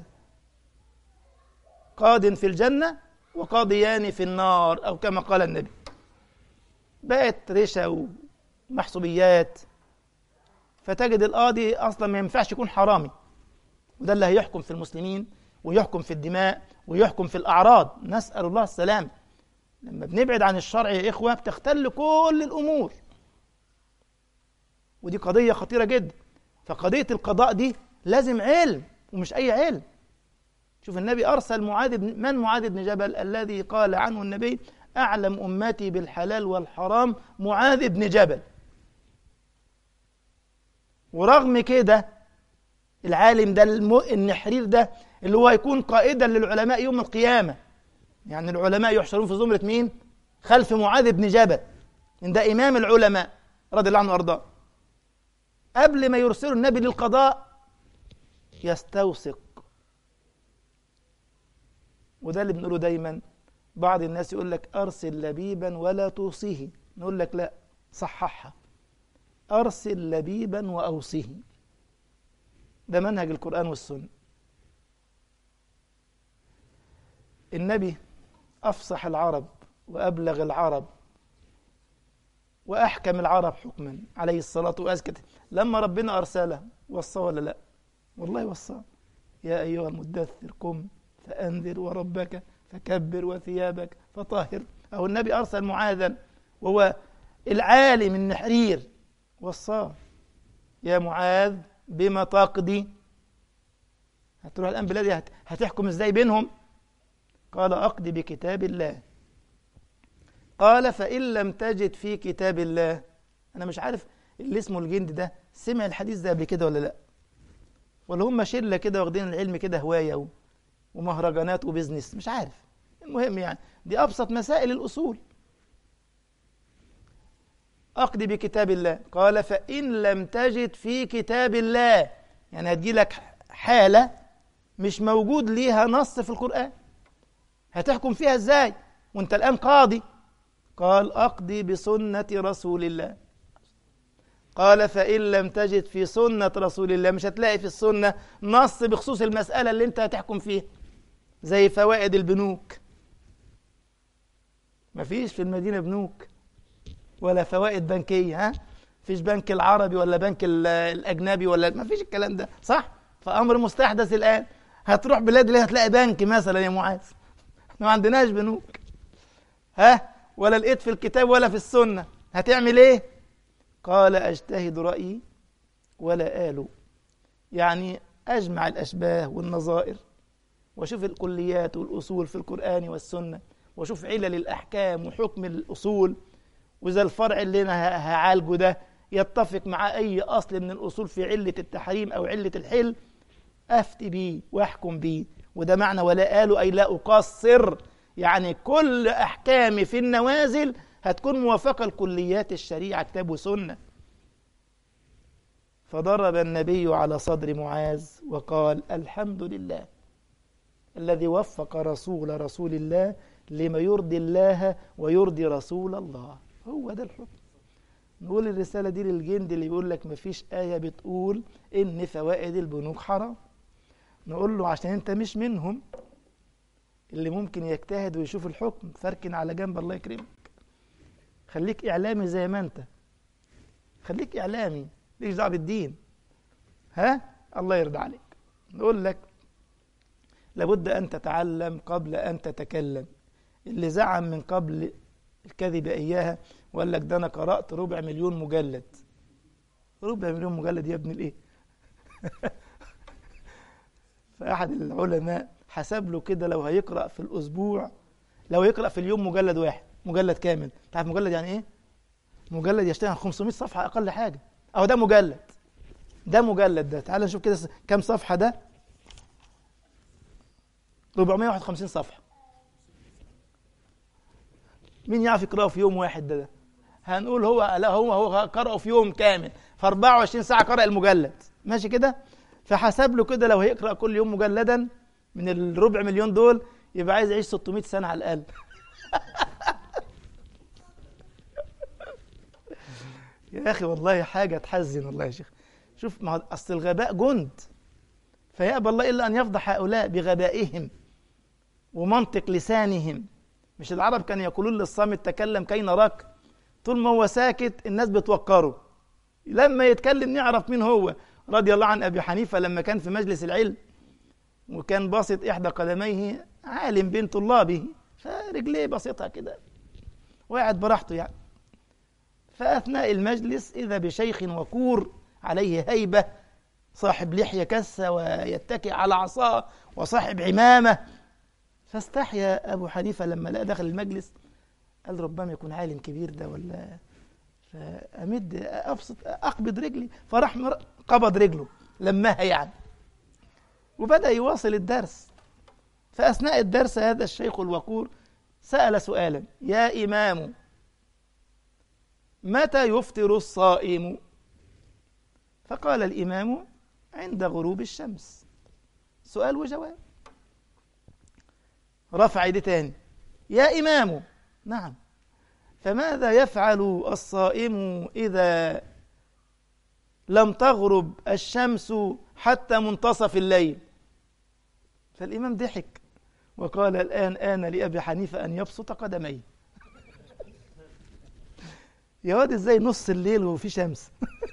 S1: قاض في الجنة وقاضيان في النار أو كما قال النبي بقت رشا ومحسوبيات فتجد القاضي أصلا ما ينفعش يكون حرامي وده اللي هيحكم في المسلمين ويحكم في الدماء ويحكم في الأعراض نسأل الله السلام لما بنبعد عن الشرع يا إخوة بتختل كل الأمور ودي قضية خطيرة جدا فقضية القضاء دي لازم علم ومش أي علم شوف النبي أرسل معاذ بن من معاذ بن جبل الذي قال عنه النبي أعلم أمتي بالحلال والحرام معاذ بن جبل ورغم كده العالم ده الم... النحرير ده اللي هو يكون قائدا للعلماء يوم القيامة يعني العلماء يحشرون في زمرة مين؟ خلف معاذ بن جبل إن ده إمام العلماء رضي الله عنه وأرضاه قبل ما يرسلوا النبي للقضاء يستوثق وده اللي بنقوله دايما بعض الناس يقول لك أرسل لبيبا ولا توصيه نقول لك لا صححها أرسل لبيبا وأوصيه ده منهج القرآن والسنة النبي أفصح العرب وأبلغ العرب وأحكم العرب حكما عليه الصلاة والسلام لما ربنا أرسله وصى ولا لا والله وصى يا أيها المدثر قم فأنذر وربك فكبر وثيابك فطهر أو النبي أرسل معاذا وهو العالم النحرير وصاه يا معاذ بما تقضي هتروح الآن بلادي هتحكم ازاي بينهم قال أقضي بكتاب الله قال فإن لم تجد في كتاب الله أنا مش عارف اللي اسمه الجند ده سمع الحديث ده قبل كده ولا لا ولا هم شلة كده واخدين العلم كده هواية ومهرجانات وبزنس مش عارف المهم يعني دي أبسط مسائل الأصول أقضي بكتاب الله قال فإن لم تجد في كتاب الله يعني هتجي لك حالة مش موجود ليها نص في القرآن هتحكم فيها ازاي وانت الآن قاضي قال أقضي بسنة رسول الله قال فإن لم تجد في سنة رسول الله مش هتلاقي في السنة نص بخصوص المسألة اللي انت هتحكم فيها زي فوائد البنوك مفيش في المدينة بنوك ولا فوائد بنكية ها فيش بنك العربي ولا بنك الأجنبي ولا مفيش الكلام ده صح فأمر مستحدث الآن هتروح بلاد اللي هتلاقي بنك مثلا يا معاذ ما عندناش بنوك ها ولا لقيت في الكتاب ولا في السنة هتعمل ايه قال أجتهد رأيي ولا آل يعني أجمع الأشباه والنظائر وأشوف الكليات والأصول في القرآن والسنة وأشوف علل الأحكام وحكم الأصول وإذا الفرع اللي أنا هعالجه ده يتفق مع أي أصل من الأصول في علة التحريم أو علة الحل أفتي بيه وأحكم بيه وده معنى ولا آل أي لا أقصر يعني كل أحكامي في النوازل هتكون موافقة لكليات الشريعة كتاب وسنة فضرب النبي على صدر معاذ وقال الحمد لله الذي وفق رسول رسول الله لما يرضي الله ويرضي رسول الله هو ده الحكم نقول الرسالة دي للجند اللي بيقول لك مفيش آية بتقول إن فوائد البنوك حرام نقول له عشان أنت مش منهم اللي ممكن يجتهد ويشوف الحكم فركن على جنب الله يكرمك خليك إعلامي زي ما أنت خليك إعلامي ليش دعوة بالدين ها الله يرضى عليك نقول لك لابد أن تتعلم قبل أن تتكلم اللي زعم من قبل الكذب إياها وقال لك ده أنا قرأت ربع مليون مجلد ربع مليون مجلد يا ابن الإيه فأحد العلماء حسب له كده لو هيقرأ في الأسبوع لو يقرأ في اليوم مجلد واحد مجلد كامل تعرف مجلد يعني إيه؟ مجلد يشتغل 500 صفحة أقل حاجة أو ده مجلد ده مجلد ده تعال نشوف كده كم صفحة ده 451 صفحة مين يعرف يقرأه في يوم واحد ده, ده هنقول هو لا هو هو قرأه في يوم كامل في 24 ساعة قرأ المجلد ماشي كده فحسب له كده لو هيقرأ كل يوم مجلدا من الربع مليون دول يبقى عايز يعيش 600 سنة على الأقل يا أخي والله حاجة تحزن والله يا شيخ شوف ما أصل الغباء جند فيأبى الله إلا أن يفضح هؤلاء بغبائهم ومنطق لسانهم مش العرب كانوا يقولون للصامت تكلم كي نراك طول ما هو ساكت الناس بتوقره لما يتكلم نعرف مين هو رضي الله عن أبي حنيفة لما كان في مجلس العلم وكان باسط إحدى قدميه عالم بين طلابه فرجليه بسيطها كده وقاعد براحته يعني فأثناء المجلس إذا بشيخ وكور عليه هيبة صاحب لحية كسة ويتكئ على عصاه وصاحب عمامة فاستحيا أبو حنيفة لما لقى دخل المجلس قال ربما يكون عالم كبير ده ولا فأمد أبسط أقبض رجلي فراح قبض رجله لماها يعني وبدأ يواصل الدرس فأثناء الدرس هذا الشيخ الوقور سأل سؤالا يا إمام متى يفطر الصائم فقال الإمام عند غروب الشمس سؤال وجواب رفع يدي تاني يا إمام نعم فماذا يفعل الصائم إذا لم تغرب الشمس حتى منتصف الليل فالإمام ضحك وقال الآن آن لأبي حنيفة أن يبسط قدميه يا واد ازاي نص الليل وفي شمس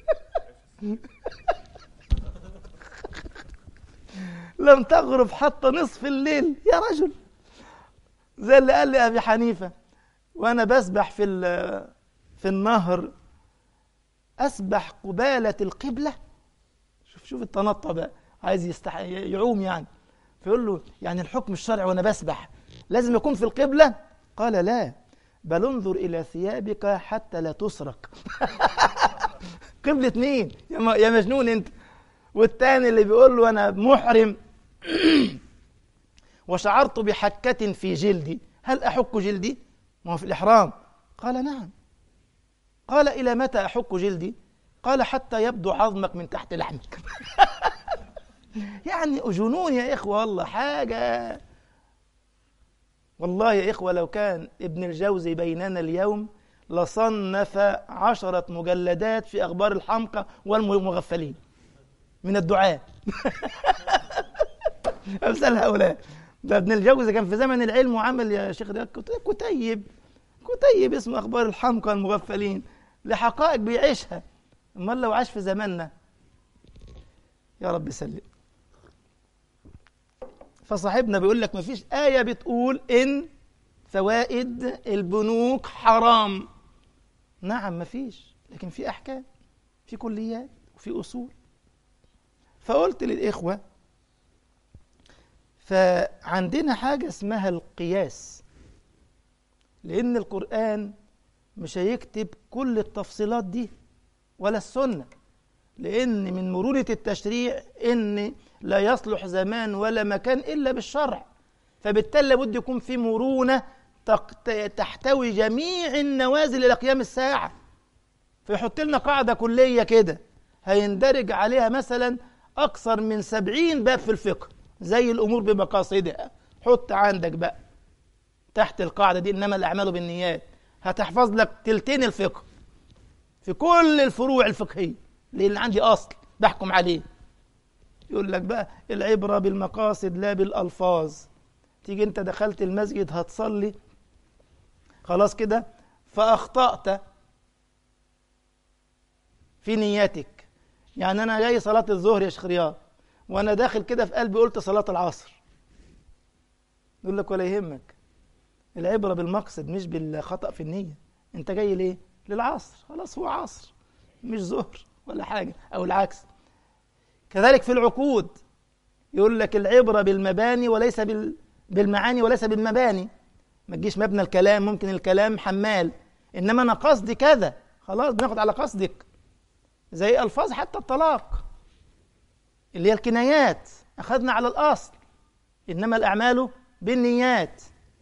S1: لم تغرب حتى نصف الليل يا رجل زي اللي قال لي ابي حنيفه وانا بسبح في في النهر اسبح قباله القبله شوف شوف التنطع بقى عايز يستح يعوم يعني فيقول له يعني الحكم الشرعي وانا بسبح لازم يكون في القبله قال لا بل انظر الى ثيابك حتى لا تسرق قبلة مين يا مجنون انت والتاني اللي بيقول له انا محرم وشعرت بحكة في جلدي هل أحك جلدي؟ ما هو في الإحرام قال نعم قال إلى متى أحك جلدي؟ قال حتى يبدو عظمك من تحت لحمك يعني جنون يا إخوة والله حاجة والله يا إخوة لو كان ابن الجوزي بيننا اليوم لصنف عشرة مجلدات في أخبار الحمقى والمغفلين من الدعاء أمثال هؤلاء ده ابن الجوزي كان في زمن العلم وعمل يا شيخ رياض كتيب كتيب اسمه أخبار الحمقى المغفلين لحقائق بيعيشها امال لو عاش في زماننا يا رب سلم فصاحبنا بيقول لك مفيش آية بتقول إن فوائد البنوك حرام نعم مفيش لكن في أحكام في كليات وفي أصول فقلت للإخوة فعندنا حاجة اسمها القياس لأن القرآن مش هيكتب كل التفصيلات دي ولا السنة لأن من مرونة التشريع إن لا يصلح زمان ولا مكان إلا بالشرع فبالتالي لابد يكون في مرونة تحتوي جميع النوازل إلى قيام الساعة فيحط لنا قاعدة كلية كده هيندرج عليها مثلا أكثر من سبعين باب في الفقه زي الأمور بمقاصدها حط عندك بقى تحت القاعدة دي إنما الأعمال بالنيات هتحفظ لك تلتين الفقه في كل الفروع الفقهية لأن عندي أصل بحكم عليه يقول لك بقى العبرة بالمقاصد لا بالألفاظ تيجي أنت دخلت المسجد هتصلي خلاص كده فأخطأت في نيتك يعني أنا جاي صلاة الظهر يا شيخ رياض وأنا داخل كده في قلبي قلت صلاة العصر يقول لك ولا يهمك العبرة بالمقصد مش بالخطأ في النية انت جاي ليه للعصر خلاص هو عصر مش ظهر ولا حاجة أو العكس كذلك في العقود يقول لك العبرة بالمباني وليس بال... بالمعاني وليس بالمباني ما تجيش مبنى الكلام ممكن الكلام حمال إنما أنا قصدي كذا خلاص بناخد على قصدك زي ألفاظ حتى الطلاق اللي هي الكنايات أخذنا على الأصل إنما الأعمال بالنيات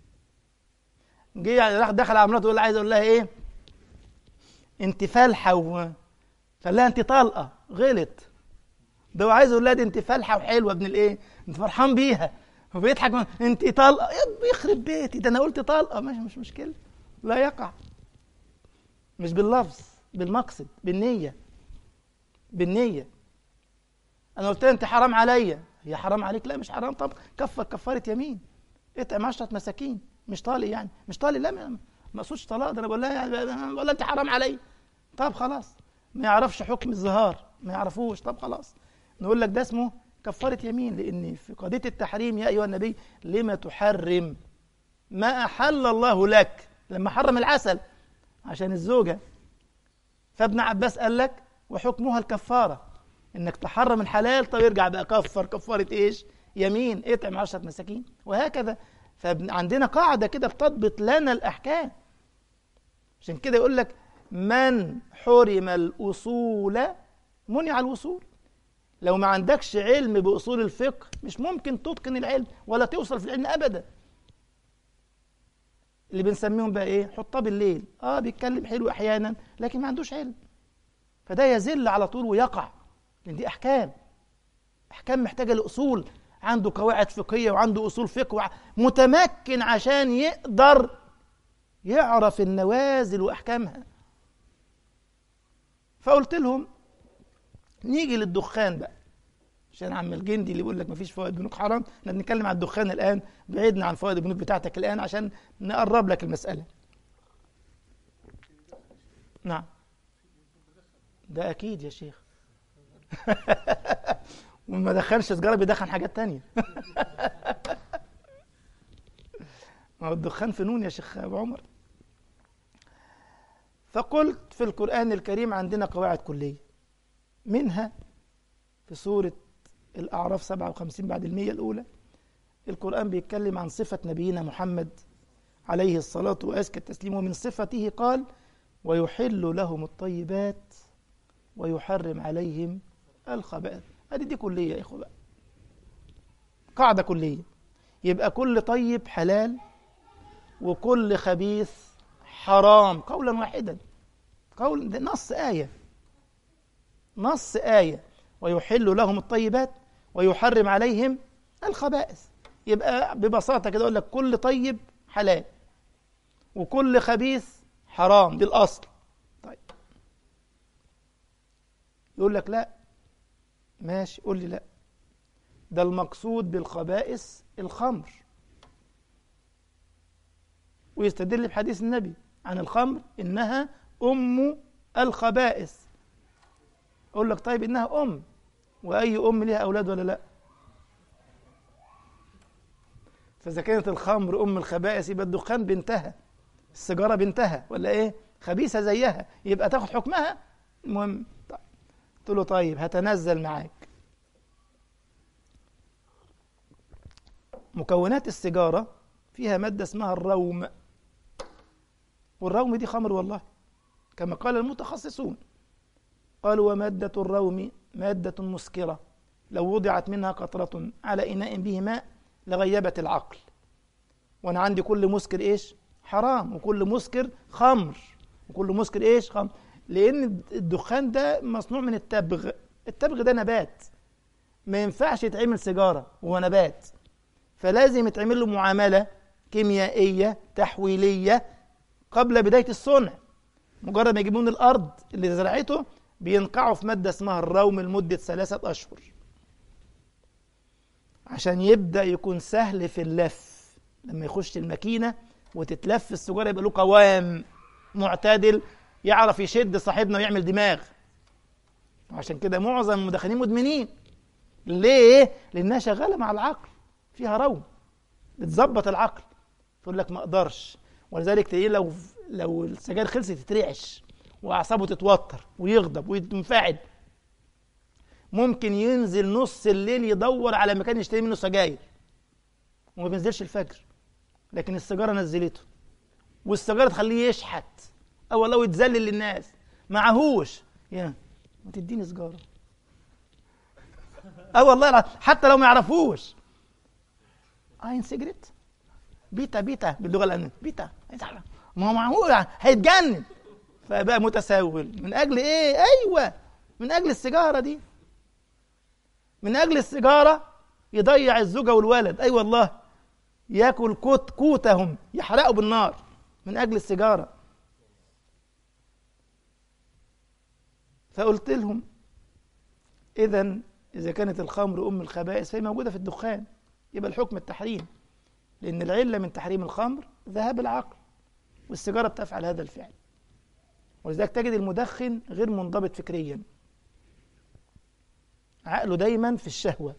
S1: جه راح دخل على مراته يقول عايز اقول لها ايه انت فالحه و... قال لها انت طلقه غلط ده هو عايز يقول لها دي انت فالحه وحلوه ابن الايه انت فرحان بيها وبيضحك من... انت طلقه يخرب بيتي ده انا قلت طلقه مش مش مشكله لا يقع مش باللفظ بالمقصد بالنيه بالنيه انا قلت لها انت حرام عليا هي حرام عليك لا مش حرام طب كفر كفاره يمين اطعم 10 مساكين مش طالق يعني مش طالق لا ما اقصدش طلاق ده انا بقول لها يعني بقول لها انت حرام عليا طب خلاص ما يعرفش حكم الظهار ما يعرفوش طب خلاص نقول لك ده اسمه كفارة يمين لأن في قضية التحريم يا أيها النبي لما تحرم ما أحل الله لك لما حرم العسل عشان الزوجة فابن عباس قال لك وحكمها الكفارة إنك تحرم الحلال طب يرجع بقى كفر كفارة إيش يمين اطعم عشرة مساكين وهكذا فعندنا قاعدة كده بتضبط لنا الأحكام عشان كده يقول لك من حرم الأصول منع الوصول لو ما عندكش علم بأصول الفقه مش ممكن تتقن العلم ولا توصل في العلم أبدا اللي بنسميهم بقى ايه حطاب الليل اه بيتكلم حلو احيانا لكن ما عندوش علم فده يزل على طول ويقع لان دي احكام احكام محتاجه لاصول عنده قواعد فقهيه وعنده اصول فقه متمكن عشان يقدر يعرف النوازل واحكامها فقلت لهم نيجي للدخان بقى عشان عم الجندي اللي بيقول لك مفيش فوائد بنوك حرام احنا بنتكلم عن الدخان الان بعيدنا عن فوائد البنوك بتاعتك الان عشان نقرب لك المساله نعم ده اكيد يا شيخ وما دخنش سجاره بيدخن حاجات تانية ما هو الدخان فنون يا شيخ ابو عمر فقلت في القران الكريم عندنا قواعد كليه منها في سوره الأعراف 57 بعد المية الأولى القرآن بيتكلم عن صفة نبينا محمد عليه الصلاة وأزكى التسليم ومن صفته قال ويحل لهم الطيبات ويحرم عليهم الخبائث هذه دي كلية يا إخوة بقى قاعدة كلية يبقى كل طيب حلال وكل خبيث حرام قولا واحدا قول ده نص آية نص آية ويحل لهم الطيبات ويحرم عليهم الخبائث يبقى ببساطة كده أقول لك كل طيب حلال وكل خبيث حرام بالأصل طيب يقول لك لا ماشي قول لي لا ده المقصود بالخبائث الخمر ويستدل بحديث النبي عن الخمر إنها أم الخبائث أقول لك طيب إنها أم وأي أم لها أولاد ولا لا فإذا كانت الخمر أم الخبائث يبقى الدخان بنتها السيجارة بنتها ولا إيه خبيثة زيها يبقى تاخد حكمها المهم طيب. قلت له طيب هتنزل معاك مكونات السيجارة فيها مادة اسمها الروم والروم دي خمر والله كما قال المتخصصون قالوا ومادة الروم مادة مسكرة لو وضعت منها قطرة على إناء به ماء لغيبت العقل وأنا عندي كل مسكر إيش حرام وكل مسكر خمر وكل مسكر إيش خمر لأن الدخان ده مصنوع من التبغ التبغ ده نبات ما ينفعش يتعمل سيجارة وهو نبات فلازم يتعمل له معاملة كيميائية تحويلية قبل بداية الصنع مجرد ما يجيبون الأرض اللي زرعته بينقعوا في مادة اسمها الروم لمدة ثلاثة أشهر عشان يبدأ يكون سهل في اللف لما يخش الماكينة وتتلف السجارة يبقى له قوام معتدل يعرف يشد صاحبنا ويعمل دماغ عشان كده معظم المدخنين مدمنين ليه؟ لأنها شغالة مع العقل فيها روم بتظبط العقل تقول لك ما اقدرش ولذلك تلاقيه لو لو السجاير خلصت يترعش واعصابه تتوتر ويغضب وينفعل ممكن ينزل نص الليل يدور على مكان يشتري منه سجاير وما بينزلش الفجر لكن السيجاره نزلته والسيجاره تخليه يشحت او والله يتذلل للناس معهوش يا ما تديني سجاره اه والله حتى لو ما يعرفوش اين سيجريت بيتا بيتا باللغه الالمانيه بيتا ما هو معقول هيتجنن فبقى متسول من اجل ايه ايوه من اجل السيجاره دي من اجل السيجاره يضيع الزوجه والولد اي أيوة والله ياكل كوت كوتهم يحرقوا بالنار من اجل السيجاره فقلت لهم اذا اذا كانت الخمر ام الخبائث فهي موجوده في الدخان يبقى الحكم التحريم لان العله من تحريم الخمر ذهاب العقل والسيجاره بتفعل هذا الفعل ولذلك تجد المدخن غير منضبط فكريا عقله دايما في الشهوه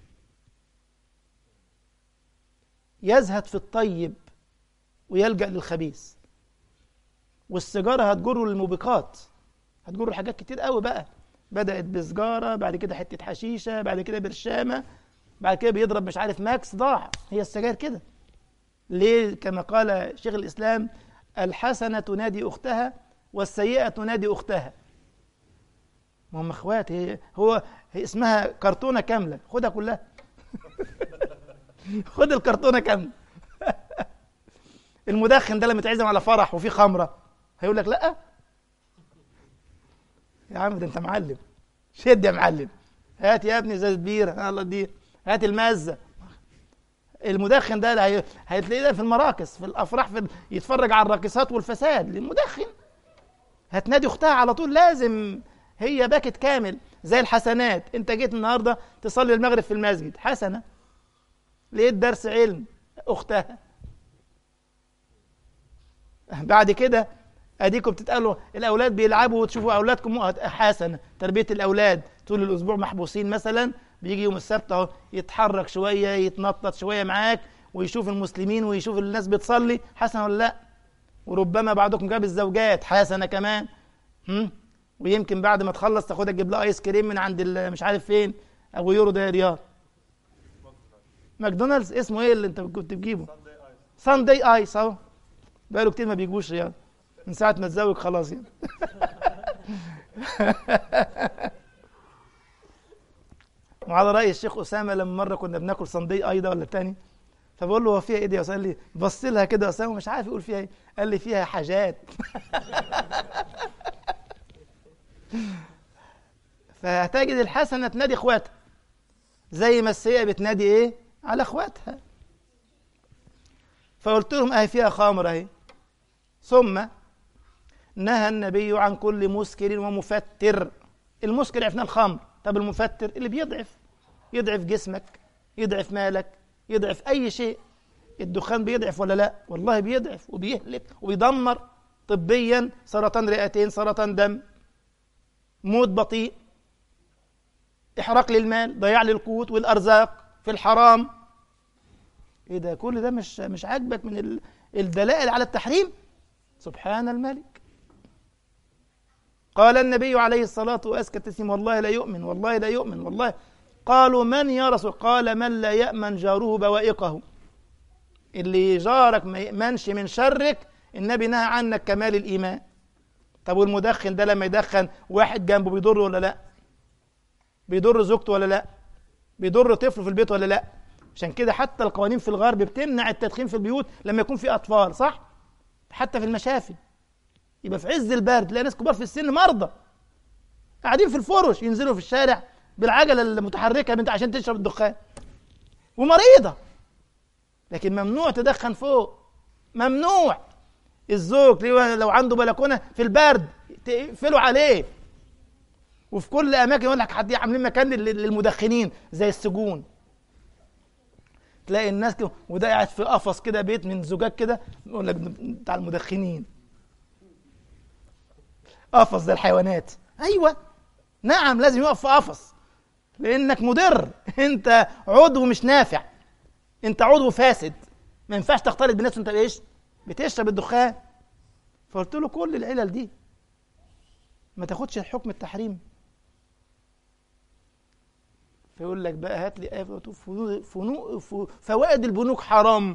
S1: يزهد في الطيب ويلجأ للخبيث والسيجارة هتجره للموبقات هتجره لحاجات كتير قوي بقى بدأت بسجارة بعد كده حتة حشيشة بعد كده برشامة بعد كده بيضرب مش عارف ماكس ضاع هي السجاير كده ليه كما قال شيخ الإسلام الحسنة تنادي أختها والسيئة تنادي أختها ما هم اخوات هي هو هي اسمها كرتونة كاملة خدها كلها خد الكرتونه كامله المدخن ده لما تعزم على فرح وفي خمره هيقول لك لا يا عم ده انت معلم شد يا معلم هات يا ابني ازازه بيره الله دي هات المزه المدخن ده هي... هتلاقيه ده في المراكز في الافراح في يتفرج على الراقصات والفساد المدخن هتنادي اختها على طول لازم هي باكت كامل زي الحسنات انت جيت النهارده تصلي المغرب في المسجد حسنه لقيت درس علم اختها بعد كده اديكم بتتقالوا الاولاد بيلعبوا وتشوفوا اولادكم حسنه تربيه الاولاد طول الاسبوع محبوسين مثلا بيجي يوم السبت اهو يتحرك شويه يتنطط شويه معاك ويشوف المسلمين ويشوف الناس بتصلي حسنه ولا لا وربما بعضكم جاب الزوجات حسنه كمان هم؟ ويمكن بعد ما تخلص تاخدها تجيب لها ايس كريم من عند مش عارف فين ابو يورو ده رياض ماكدونالدز اسمه ايه اللي انت كنت بتجيبه ساندي ايس اهو بقاله كتير ما بيجوش رياض من ساعه ما اتزوج خلاص يعني وعلى راي الشيخ اسامه لما مره كنا بناكل صندي اي ده ولا التاني فبقول له هو فيها ايه دي يا قال لي بص لها كده اسامه مش عارف يقول فيها ايه قال لي فيها حاجات فهتجد الحسنه تنادي اخواتها زي ما السيئه بتنادي ايه على اخواتها فقلت لهم اهي فيها خمر اهي ثم نهى النبي عن كل مسكر ومفتر المسكر عرفنا الخمر طب المفتر اللي بيضعف يضعف جسمك يضعف مالك يضعف اي شيء الدخان بيضعف ولا لا والله بيضعف وبيهلك وبيدمر طبيا سرطان رئتين سرطان دم موت بطيء احراق للمال ضياع للقوت والارزاق في الحرام ايه ده كل ده مش مش عاجبك من الدلائل على التحريم سبحان الملك قال النبي عليه الصلاة وأزكى التسليم والله لا يؤمن والله لا يؤمن والله قالوا من يا رسول قال من لا يأمن جاره بوائقه اللي جارك ما يأمنش من شرك النبي نهى عنك كمال الإيمان طب والمدخن ده لما يدخن واحد جنبه بيضر ولا لا بيضر زوجته ولا لا بيضر طفله في البيت ولا لا عشان كده حتى القوانين في الغرب بتمنع التدخين في البيوت لما يكون في اطفال صح حتى في المشافي يبقى في عز البرد تلاقي ناس كبار في السن مرضى قاعدين في الفرش ينزلوا في الشارع بالعجله المتحركه بنت عشان تشرب الدخان ومريضه لكن ممنوع تدخن فوق ممنوع الزوج لو عنده بلكونه في البرد تقفلوا عليه وفي كل اماكن يقول لك حد عاملين مكان للمدخنين زي السجون تلاقي الناس كده وده قاعد في قفص كده بيت من زجاج كده يقول لك بتاع المدخنين قفص زي الحيوانات ايوه نعم لازم يقف في قفص لانك مضر انت عضو مش نافع انت عضو فاسد ما ينفعش تختلط بالناس وانت ايش بتشرب الدخان فقلت له كل العلل دي ما تاخدش حكم التحريم فيقول لك بقى هات لي آية فنو فوائد البنوك حرام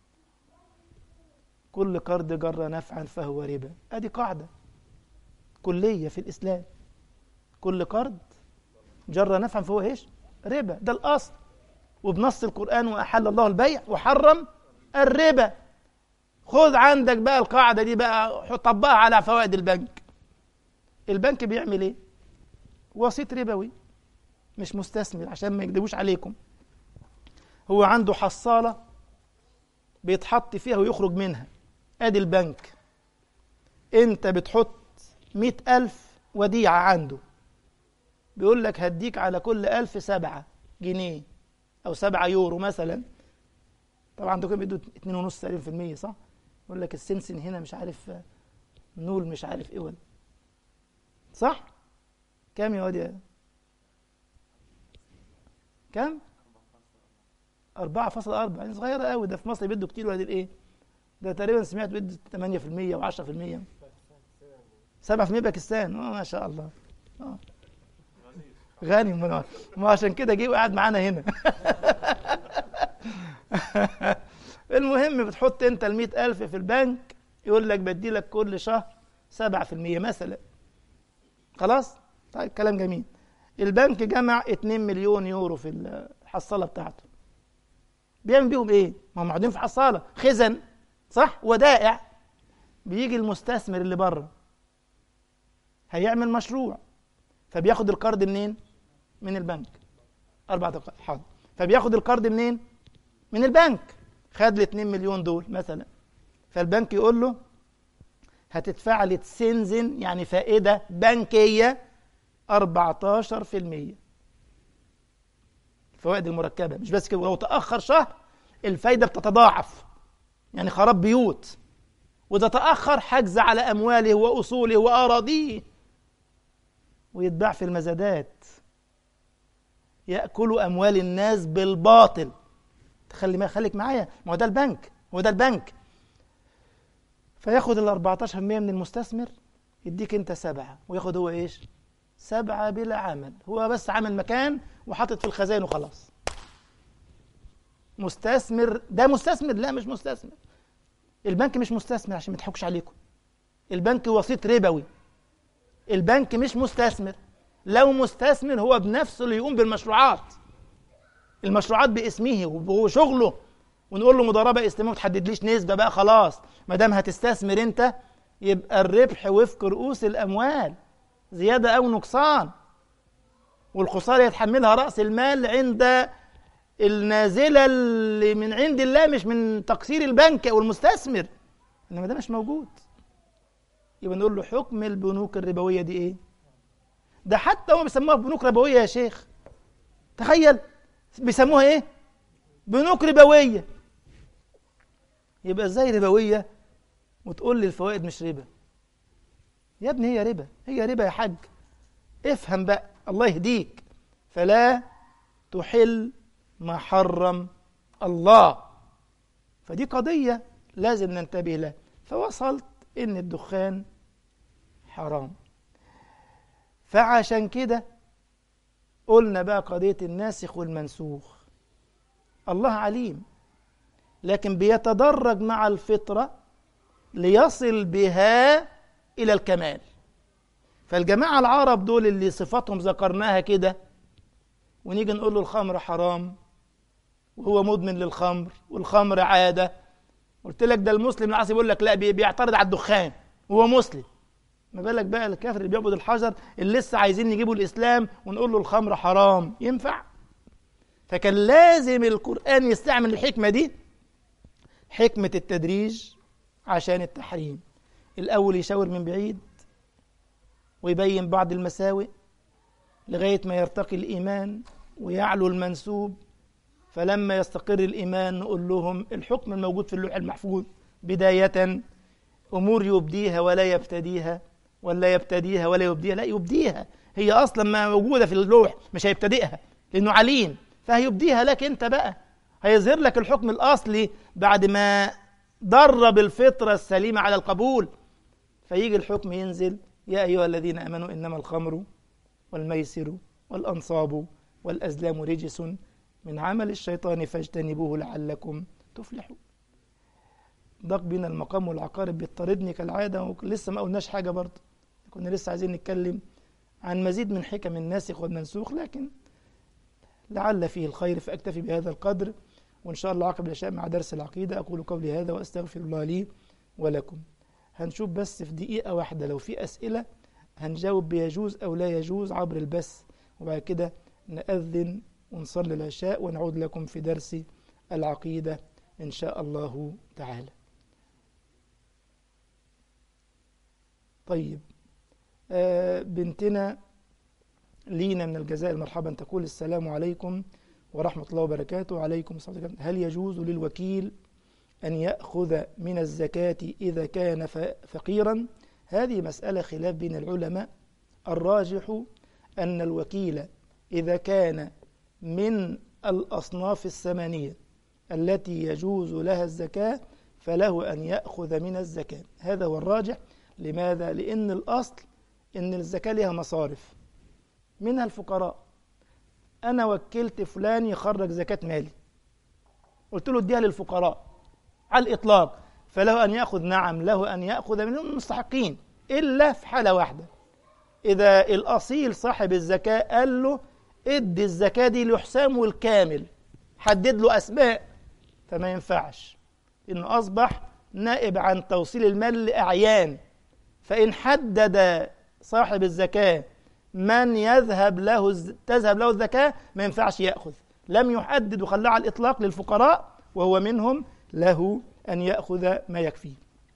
S1: كل قرض جر نفعا فهو ربا ادي قاعده كليه في الاسلام كل قرض جر نفعا فهو ايش ربا ده الاصل وبنص القران واحل الله البيع وحرم الربا خذ عندك بقى القاعده دي بقى طبقها على فوائد البنك البنك بيعمل ايه وسيط ربوي مش مستثمر عشان ما يكذبوش عليكم هو عنده حصالة بيتحط فيها ويخرج منها ادي البنك انت بتحط مئة ألف وديعة عنده بيقول لك هديك على كل ألف سبعة جنيه أو سبعة يورو مثلا طبعا عندكم بيدوا اتنين ونص تقريبا في المية صح؟ يقول لك السنسن هنا مش عارف نول مش عارف ايه ولا صح؟ كام يا واد كم؟ 4.4 يعني صغيرة قوي ده في مصر بيدوا كتير وادي الايه؟ ده تقريبا سمعت بيدوا 8% و10% 7% باكستان اه ما شاء الله اه غني من ما عشان كده جه وقعد معانا هنا المهم بتحط انت ال ألف في البنك يقول لك بدي لك كل شهر 7% مثلا خلاص طيب كلام جميل البنك جمع 2 مليون يورو في الحصاله بتاعته بيعمل بيهم ايه ما هم قاعدين في حصاله خزن صح ودائع بيجي المستثمر اللي بره هيعمل مشروع فبياخد القرض منين من البنك أربعة دقائق حاضر فبياخد القرض منين من البنك خد ال 2 مليون دول مثلا فالبنك يقول له هتدفع لي تسنزن يعني فائدة بنكية 14% الفوائد المركبة مش بس كده ولو تأخر شهر الفايدة بتتضاعف يعني خراب بيوت وإذا تأخر حجز على أمواله وأصوله وأراضيه ويتباع في المزادات يأكل أموال الناس بالباطل تخلي ما خليك معايا ما هو ده البنك هو ده البنك فياخد ال 14% من المستثمر يديك انت سبعة وياخد هو ايش سبعة بلا عمل هو بس عامل مكان وحاطط في الخزائن وخلاص مستثمر ده مستثمر لا مش مستثمر البنك مش مستثمر عشان ما تضحكش عليكم البنك وسيط ربوي البنك مش مستثمر لو مستثمر هو بنفسه اللي يقوم بالمشروعات المشروعات باسمه وهو شغله ونقول له مضاربه اسلاميه ما تحددليش نسبه بقى خلاص ما دام هتستثمر انت يبقى الربح وفق رؤوس الاموال زياده او نقصان والخساره يتحملها راس المال عند النازله اللي من عند الله مش من تقصير البنك او المستثمر انما ده مش موجود يبقى نقول له حكم البنوك الربويه دي ايه ده حتى هم بيسموها بنوك ربويه يا شيخ تخيل بيسموها ايه بنوك ربويه يبقى ازاي ربويه وتقول لي الفوائد مش ربا يا ابني هي ربا هي ربا يا حاج افهم بقى الله يهديك فلا تحل ما حرم الله فدي قضية لازم ننتبه لها فوصلت إن الدخان حرام فعشان كده قلنا بقى قضية الناسخ والمنسوخ الله عليم لكن بيتدرج مع الفطرة ليصل بها إلى الكمال فالجماعة العرب دول اللي صفاتهم ذكرناها كده ونيجي نقول له الخمر حرام وهو مدمن للخمر والخمر عادة قلت لك ده المسلم العاصي بيقول لك لا بيعترض على الدخان وهو مسلم ما بالك بقى الكافر اللي بيعبد الحجر اللي لسه عايزين نجيبه الاسلام ونقول له الخمر حرام ينفع فكان لازم القران يستعمل الحكمه دي حكمه التدريج عشان التحريم الاول يشاور من بعيد ويبين بعض المساوئ لغايه ما يرتقي الايمان ويعلو المنسوب فلما يستقر الايمان نقول لهم الحكم الموجود في اللوح المحفوظ بدايه امور يبديها ولا يبتديها ولا يبتديها ولا يبديها لا يبديها هي اصلا ما موجوده في اللوح مش هيبتدئها لانه عليم فهيبديها لك انت بقى هيظهر لك الحكم الأصلي بعد ما درب الفطرة السليمة على القبول فيجي الحكم ينزل يا أيها الذين آمنوا إنما الخمر والميسر والأنصاب والأزلام رجس من عمل الشيطان فاجتنبوه لعلكم تفلحون ضاق بينا المقام والعقارب بيطاردني كالعادة ولسه ما قلناش حاجة برضه كنا لسه عايزين نتكلم عن مزيد من حكم الناسخ والمنسوخ لكن لعل فيه الخير فأكتفي بهذا القدر وإن شاء الله عقب العشاء مع درس العقيدة أقول قولي هذا وأستغفر الله لي ولكم هنشوف بس في دقيقة واحدة لو في أسئلة هنجاوب بيجوز أو لا يجوز عبر البث وبعد كده نأذن ونصلي العشاء ونعود لكم في درس العقيدة إن شاء الله تعالى طيب آه بنتنا لينا من الجزائر مرحبا تقول السلام عليكم ورحمة الله وبركاته وعليكم السلام هل يجوز للوكيل أن يأخذ من الزكاة إذا كان فقيرا هذه مسألة خلاف بين العلماء الراجح أن الوكيل إذا كان من الأصناف الثمانية التي يجوز لها الزكاة فله أن يأخذ من الزكاة هذا هو الراجح لماذا؟ لأن الأصل أن الزكاة لها مصارف منها الفقراء أنا وكلت فلان يخرج زكاة مالي قلت له اديها للفقراء على الإطلاق فله أن يأخذ نعم له أن يأخذ من المستحقين إلا في حالة واحدة إذا الأصيل صاحب الزكاة قال له ادي الزكاة دي لحسام الكامل حدد له أسماء فما ينفعش إنه أصبح نائب عن توصيل المال لأعيان فإن حدد صاحب الزكاة من يذهب له تذهب له الزكاة ما ينفعش يأخذ لم يحدد وخلاه على الإطلاق للفقراء وهو منهم له أن يأخذ ما يكفيه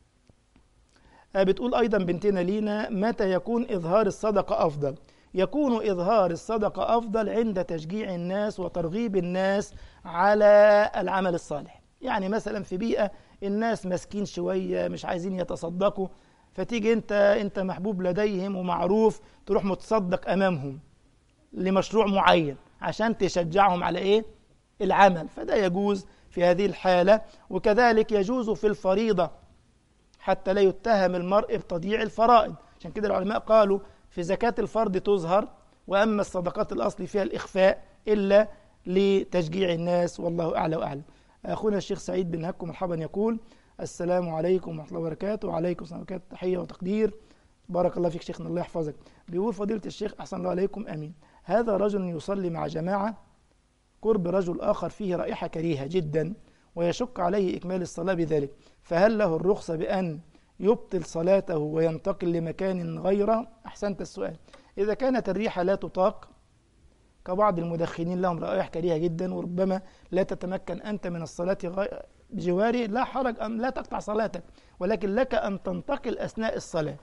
S1: بتقول أيضا بنتنا لينا متى يكون إظهار الصدقة أفضل يكون إظهار الصدقة أفضل عند تشجيع الناس وترغيب الناس على العمل الصالح يعني مثلا في بيئة الناس مسكين شوية مش عايزين يتصدقوا فتيجي انت انت محبوب لديهم ومعروف تروح متصدق امامهم لمشروع معين عشان تشجعهم على ايه العمل فده يجوز في هذه الحالة وكذلك يجوز في الفريضة حتى لا يتهم المرء بتضييع الفرائض عشان كده العلماء قالوا في زكاة الفرض تظهر وأما الصدقات الأصل فيها الإخفاء إلا لتشجيع الناس والله أعلى وأعلم أخونا الشيخ سعيد بن هكو مرحبا يقول السلام عليكم ورحمة الله وبركاته وعليكم السلام وبركاته تحية وتقدير بارك الله فيك شيخنا الله يحفظك بيقول فضيلة الشيخ أحسن الله عليكم أمين هذا رجل يصلي مع جماعة قرب رجل آخر فيه رائحة كريهة جدا ويشق عليه إكمال الصلاة بذلك فهل له الرخصة بأن يبطل صلاته وينتقل لمكان غيره أحسنت السؤال إذا كانت الريحة لا تطاق كبعض المدخنين لهم رائحة كريهة جدا وربما لا تتمكن أنت من الصلاة بجواره لا حرج أم لا تقطع صلاتك ولكن لك أن تنتقل أثناء الصلاة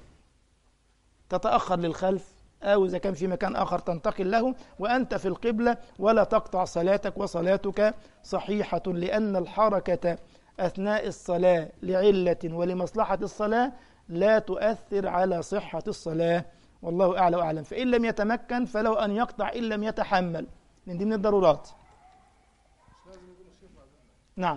S1: تتأخر للخلف أو إذا كان في مكان آخر تنتقل له وأنت في القبلة ولا تقطع صلاتك وصلاتك صحيحة لأن الحركة أثناء الصلاة لعلة ولمصلحة الصلاة لا تؤثر على صحة الصلاة والله أعلى وأعلم فإن لم يتمكن فلو أن يقطع إن لم يتحمل لأن دي من الضرورات نعم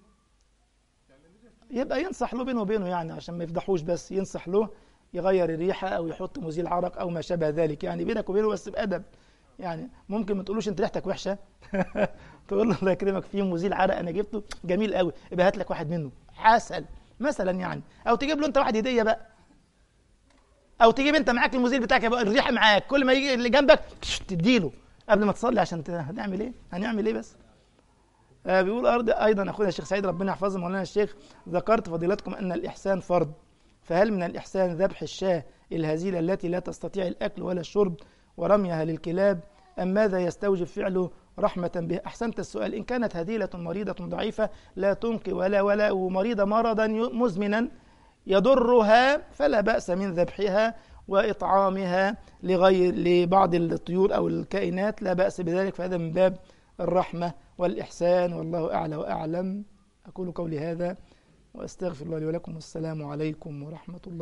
S1: يبقى ينصح له بينه وبينه يعني عشان ما يفضحوش بس ينصح له يغير الريحة أو يحط مزيل عرق أو ما شابه ذلك يعني بينك وبينه بس بأدب يعني ممكن ما تقولوش أنت ريحتك وحشة تقول له الله يكرمك فيه مزيل عرق أنا جبته جميل قوي يبقى هات لك واحد منه عسل مثلا يعني أو تجيب له أنت واحد هدية بقى أو تجيب أنت معاك المزيل بتاعك يبقى الريحة معاك كل ما يجي اللي جنبك تديله قبل ما تصلي عشان هنعمل إيه؟ هنعمل إيه بس؟ آه بيقول أرض أيضا أخونا الشيخ سعيد ربنا يحفظه مولانا الشيخ ذكرت فضيلتكم أن الإحسان فرض فهل من الإحسان ذبح الشاة الهزيلة التي لا تستطيع الأكل ولا الشرب ورميها للكلاب أم ماذا يستوجب فعله رحمة به أحسنت السؤال إن كانت هزيلة مريضة ضعيفة لا تنقي ولا ولا ومريضة مرضا مزمنا يضرها فلا بأس من ذبحها وإطعامها لغير لبعض الطيور أو الكائنات لا بأس بذلك فهذا من باب الرحمة والإحسان والله أعلى وأعلم أقول قولي هذا وأستغفر الله لي ولكم والسلام عليكم ورحمة الله